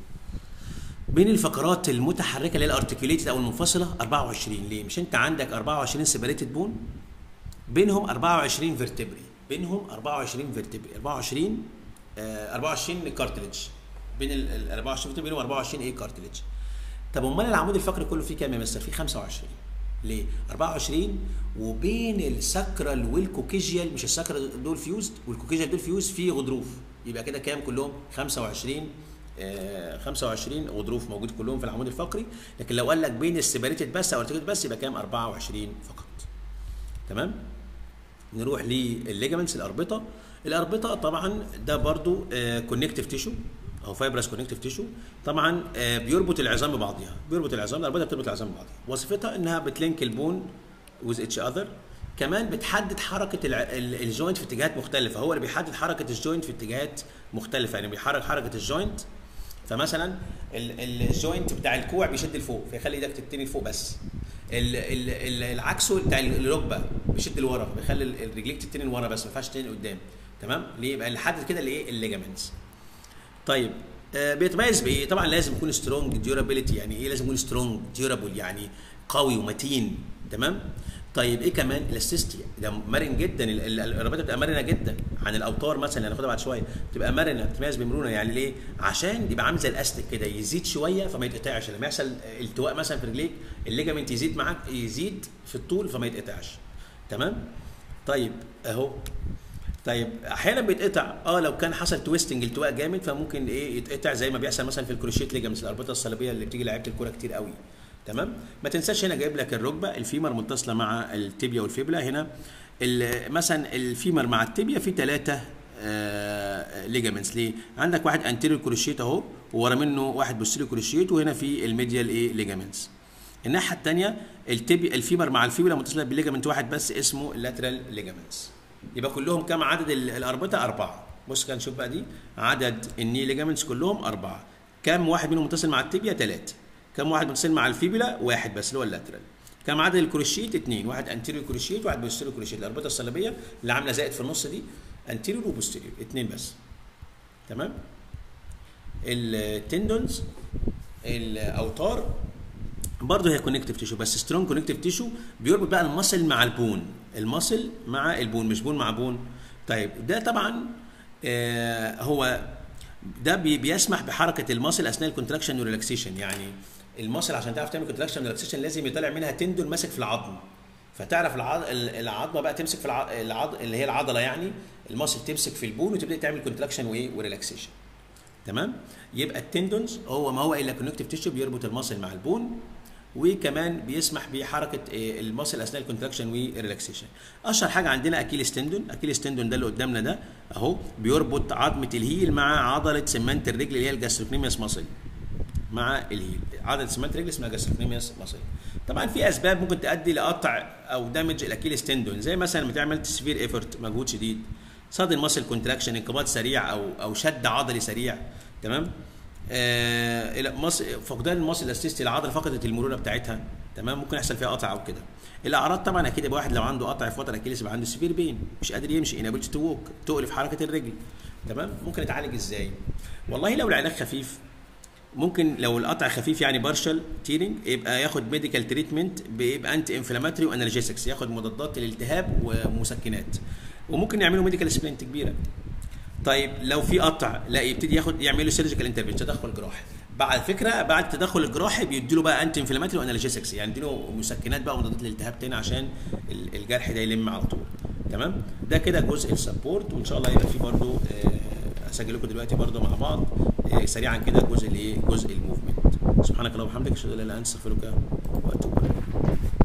بين الفقرات المتحركه اللي هي الارتكيوليتد او المنفصله 24 ليه؟ مش انت عندك 24 سيبريتد بون بينهم 24 فيرتبري بينهم 24 فيرتبري 24 آه 24 كارتلج بين ال ال 24 فيرتبري بينهم 24 ايه كارتلج طب امال العمود الفقري كله فيه كام يا مستر؟ فيه 25 ليه؟ 24 وبين الساكرال والكوكيجيال مش الساكرال دول فيوزد والكوكيجيال دول فيوز فيه غضروف يبقى كده كام كلهم؟ 25 آه 25 غضروف موجود كلهم في العمود الفقري لكن لو قال لك بين السيبريتد بس او الارتكيوليتد بس يبقى كام 24 فقط تمام نروح للليجامنتس الاربطه الاربطه طبعا ده برضو كونكتيف تيشو او فايبرس كونكتيف تيشو طبعا آه، بيربط العظام ببعضها بيربط العظام الاربطه بتربط العظام ببعضها وظيفتها انها بتلينك البون with each other كمان بتحدد حركه الع- ال- الجوينت في اتجاهات مختلفه هو اللي بيحدد حركه الجوينت في اتجاهات مختلفه يعني بيحرك حركه الجوينت فمثلا ال- ال- الجوينت بتاع الكوع بيشد لفوق فيخلي ايدك تتني لفوق بس ال- ال- ال- العكس بتاع الركبه بيشد لورا بيخلي ال- الرجليك تتني لورا بس ما ينفعش تتني لقدام تمام ليه يبقى اللي حدد كده الايه الليجامنتس طيب آه بيتميز بايه طبعا لازم يكون سترونج ديورابيلتي يعني ايه لازم يكون سترونج ديورابل يعني قوي ومتين تمام طيب ايه كمان الاستيستي ده مرن جدا ال- ال- الرباطه بتبقى مرنه جدا عن الاوتار مثلا اللي هناخدها بعد شويه بتبقى مرنه بتتميز بمرونه يعني ليه عشان يبقى عامل زي الاستك كده يزيد شويه فما يتقطعش لما يحصل التواء مثلا في رجليك الليجامنت يزيد معاك يزيد في الطول فما يتقطعش تمام طيب اهو طيب احيانا بيتقطع اه لو كان حصل تويستنج التواء جامد فممكن ايه يتقطع زي ما بيحصل مثلا في الكروشيت ليجامنتس الاربطه الصليبيه اللي بتيجي لعيبه الكوره كتير قوي تمام ما تنساش هنا جايب لك الركبه الفيمر متصله مع التibia والفيبلا هنا ال- مثلا الفيمر مع التibia في ثلاثه ليجامنتس ليه عندك واحد انتيريور كروشيت اهو وورا منه واحد بوستيريور كروشيت وهنا في الميديال ايه ليجامنتس الناحيه الثانيه التبي الفيبر مع الفيبلا متصله بليجامنت واحد بس اسمه اللاترال ليجامنتس يبقى كلهم كم عدد ال- الاربطه اربعه بص كده نشوف بقى دي عدد الني ليجامنتس كلهم اربعه كم واحد منهم متصل مع التibia ثلاثه كم واحد متصل مع الفيبلا واحد بس اللي هو اللاترال كم عدد الكروشيت اثنين واحد انتيريور كروشيت واحد بوستيريور كروشيت الاربطه الصليبيه اللي عامله زائد في النص دي انتيريور وبوستيريور اثنين بس تمام التندونز الاوتار برضه هي كونكتيف تيشو بس سترونج كونكتيف تيشو بيربط بقى المصل مع البون المصل مع البون مش بون مع بون طيب ده طبعا آه هو ده بي بيسمح بحركه المصل اثناء الكونتراكشن والريلاكسيشن يعني المصل عشان تعرف تعمل كونتراكشن وريلاكسيشن لازم يطلع منها تندون ماسك في العظم فتعرف العض... العظمه بقى تمسك في الع... العض... اللي هي العضله يعني المصل تمسك في البون وتبدا تعمل كونتراكشن وايه وريلاكسيشن تمام يبقى التندونز هو ما هو الا كونكتيف تيشو بيربط المصل مع البون وكمان بيسمح بحركه المصل اثناء الكونتراكشن والريلاكسيشن اشهر حاجه عندنا اكيليس تندون اكيليس تندون ده اللي قدامنا ده اهو بيربط عظمه الهيل مع عضله سمنت الرجل اللي هي الجاستروكنيميوس ماسل مع الهيل عضله سمنت الرجل اسمها جاستروكنيميوس ماسل طبعا في اسباب ممكن تؤدي لقطع او دامج الاكيليس تندون زي مثلا لما تعمل سفير ايفورت مجهود شديد صادن ماسل كونتراكشن انقباض سريع او او شد عضلي سريع تمام آه مص... فقدان المصل الاستيستي العضله فقدت المرونه بتاعتها تمام ممكن يحصل فيها قطع او كده الاعراض طبعا اكيد يبقى واحد لو عنده قطع في وتر اكيليس يبقى عنده سيفير بين مش قادر يمشي انابيلتي تو ووك تقلف حركه الرجل تمام ممكن يتعالج ازاي والله لو العلاج خفيف ممكن لو القطع خفيف يعني بارشل تيرنج يبقى ياخد ميديكال تريتمنت بيبقى انتي انفلاماتوري وانالجيسكس ياخد مضادات للالتهاب ومسكنات وممكن يعملوا ميديكال سبلنت كبيره طيب لو في قطع لا يبتدي ياخد يعملوا سيرجيكال انترفنشن تدخل جراحي بعد فكره بعد التدخل الجراحي بيدوا بقى انتي انفلاماتوري وانالجيسكس يعني يدوا مسكنات بقى ومضادات للالتهاب تاني عشان الجرح ده يلم على طول تمام ده كده جزء السبورت وان شاء الله يبقى في برضو اسجل لكم دلوقتي برضو مع بعض سريعا كده جزء الايه جزء الموفمنت سبحانك اللهم وبحمدك اشهد ان لا اله الا انت استغفرك واتوب اليك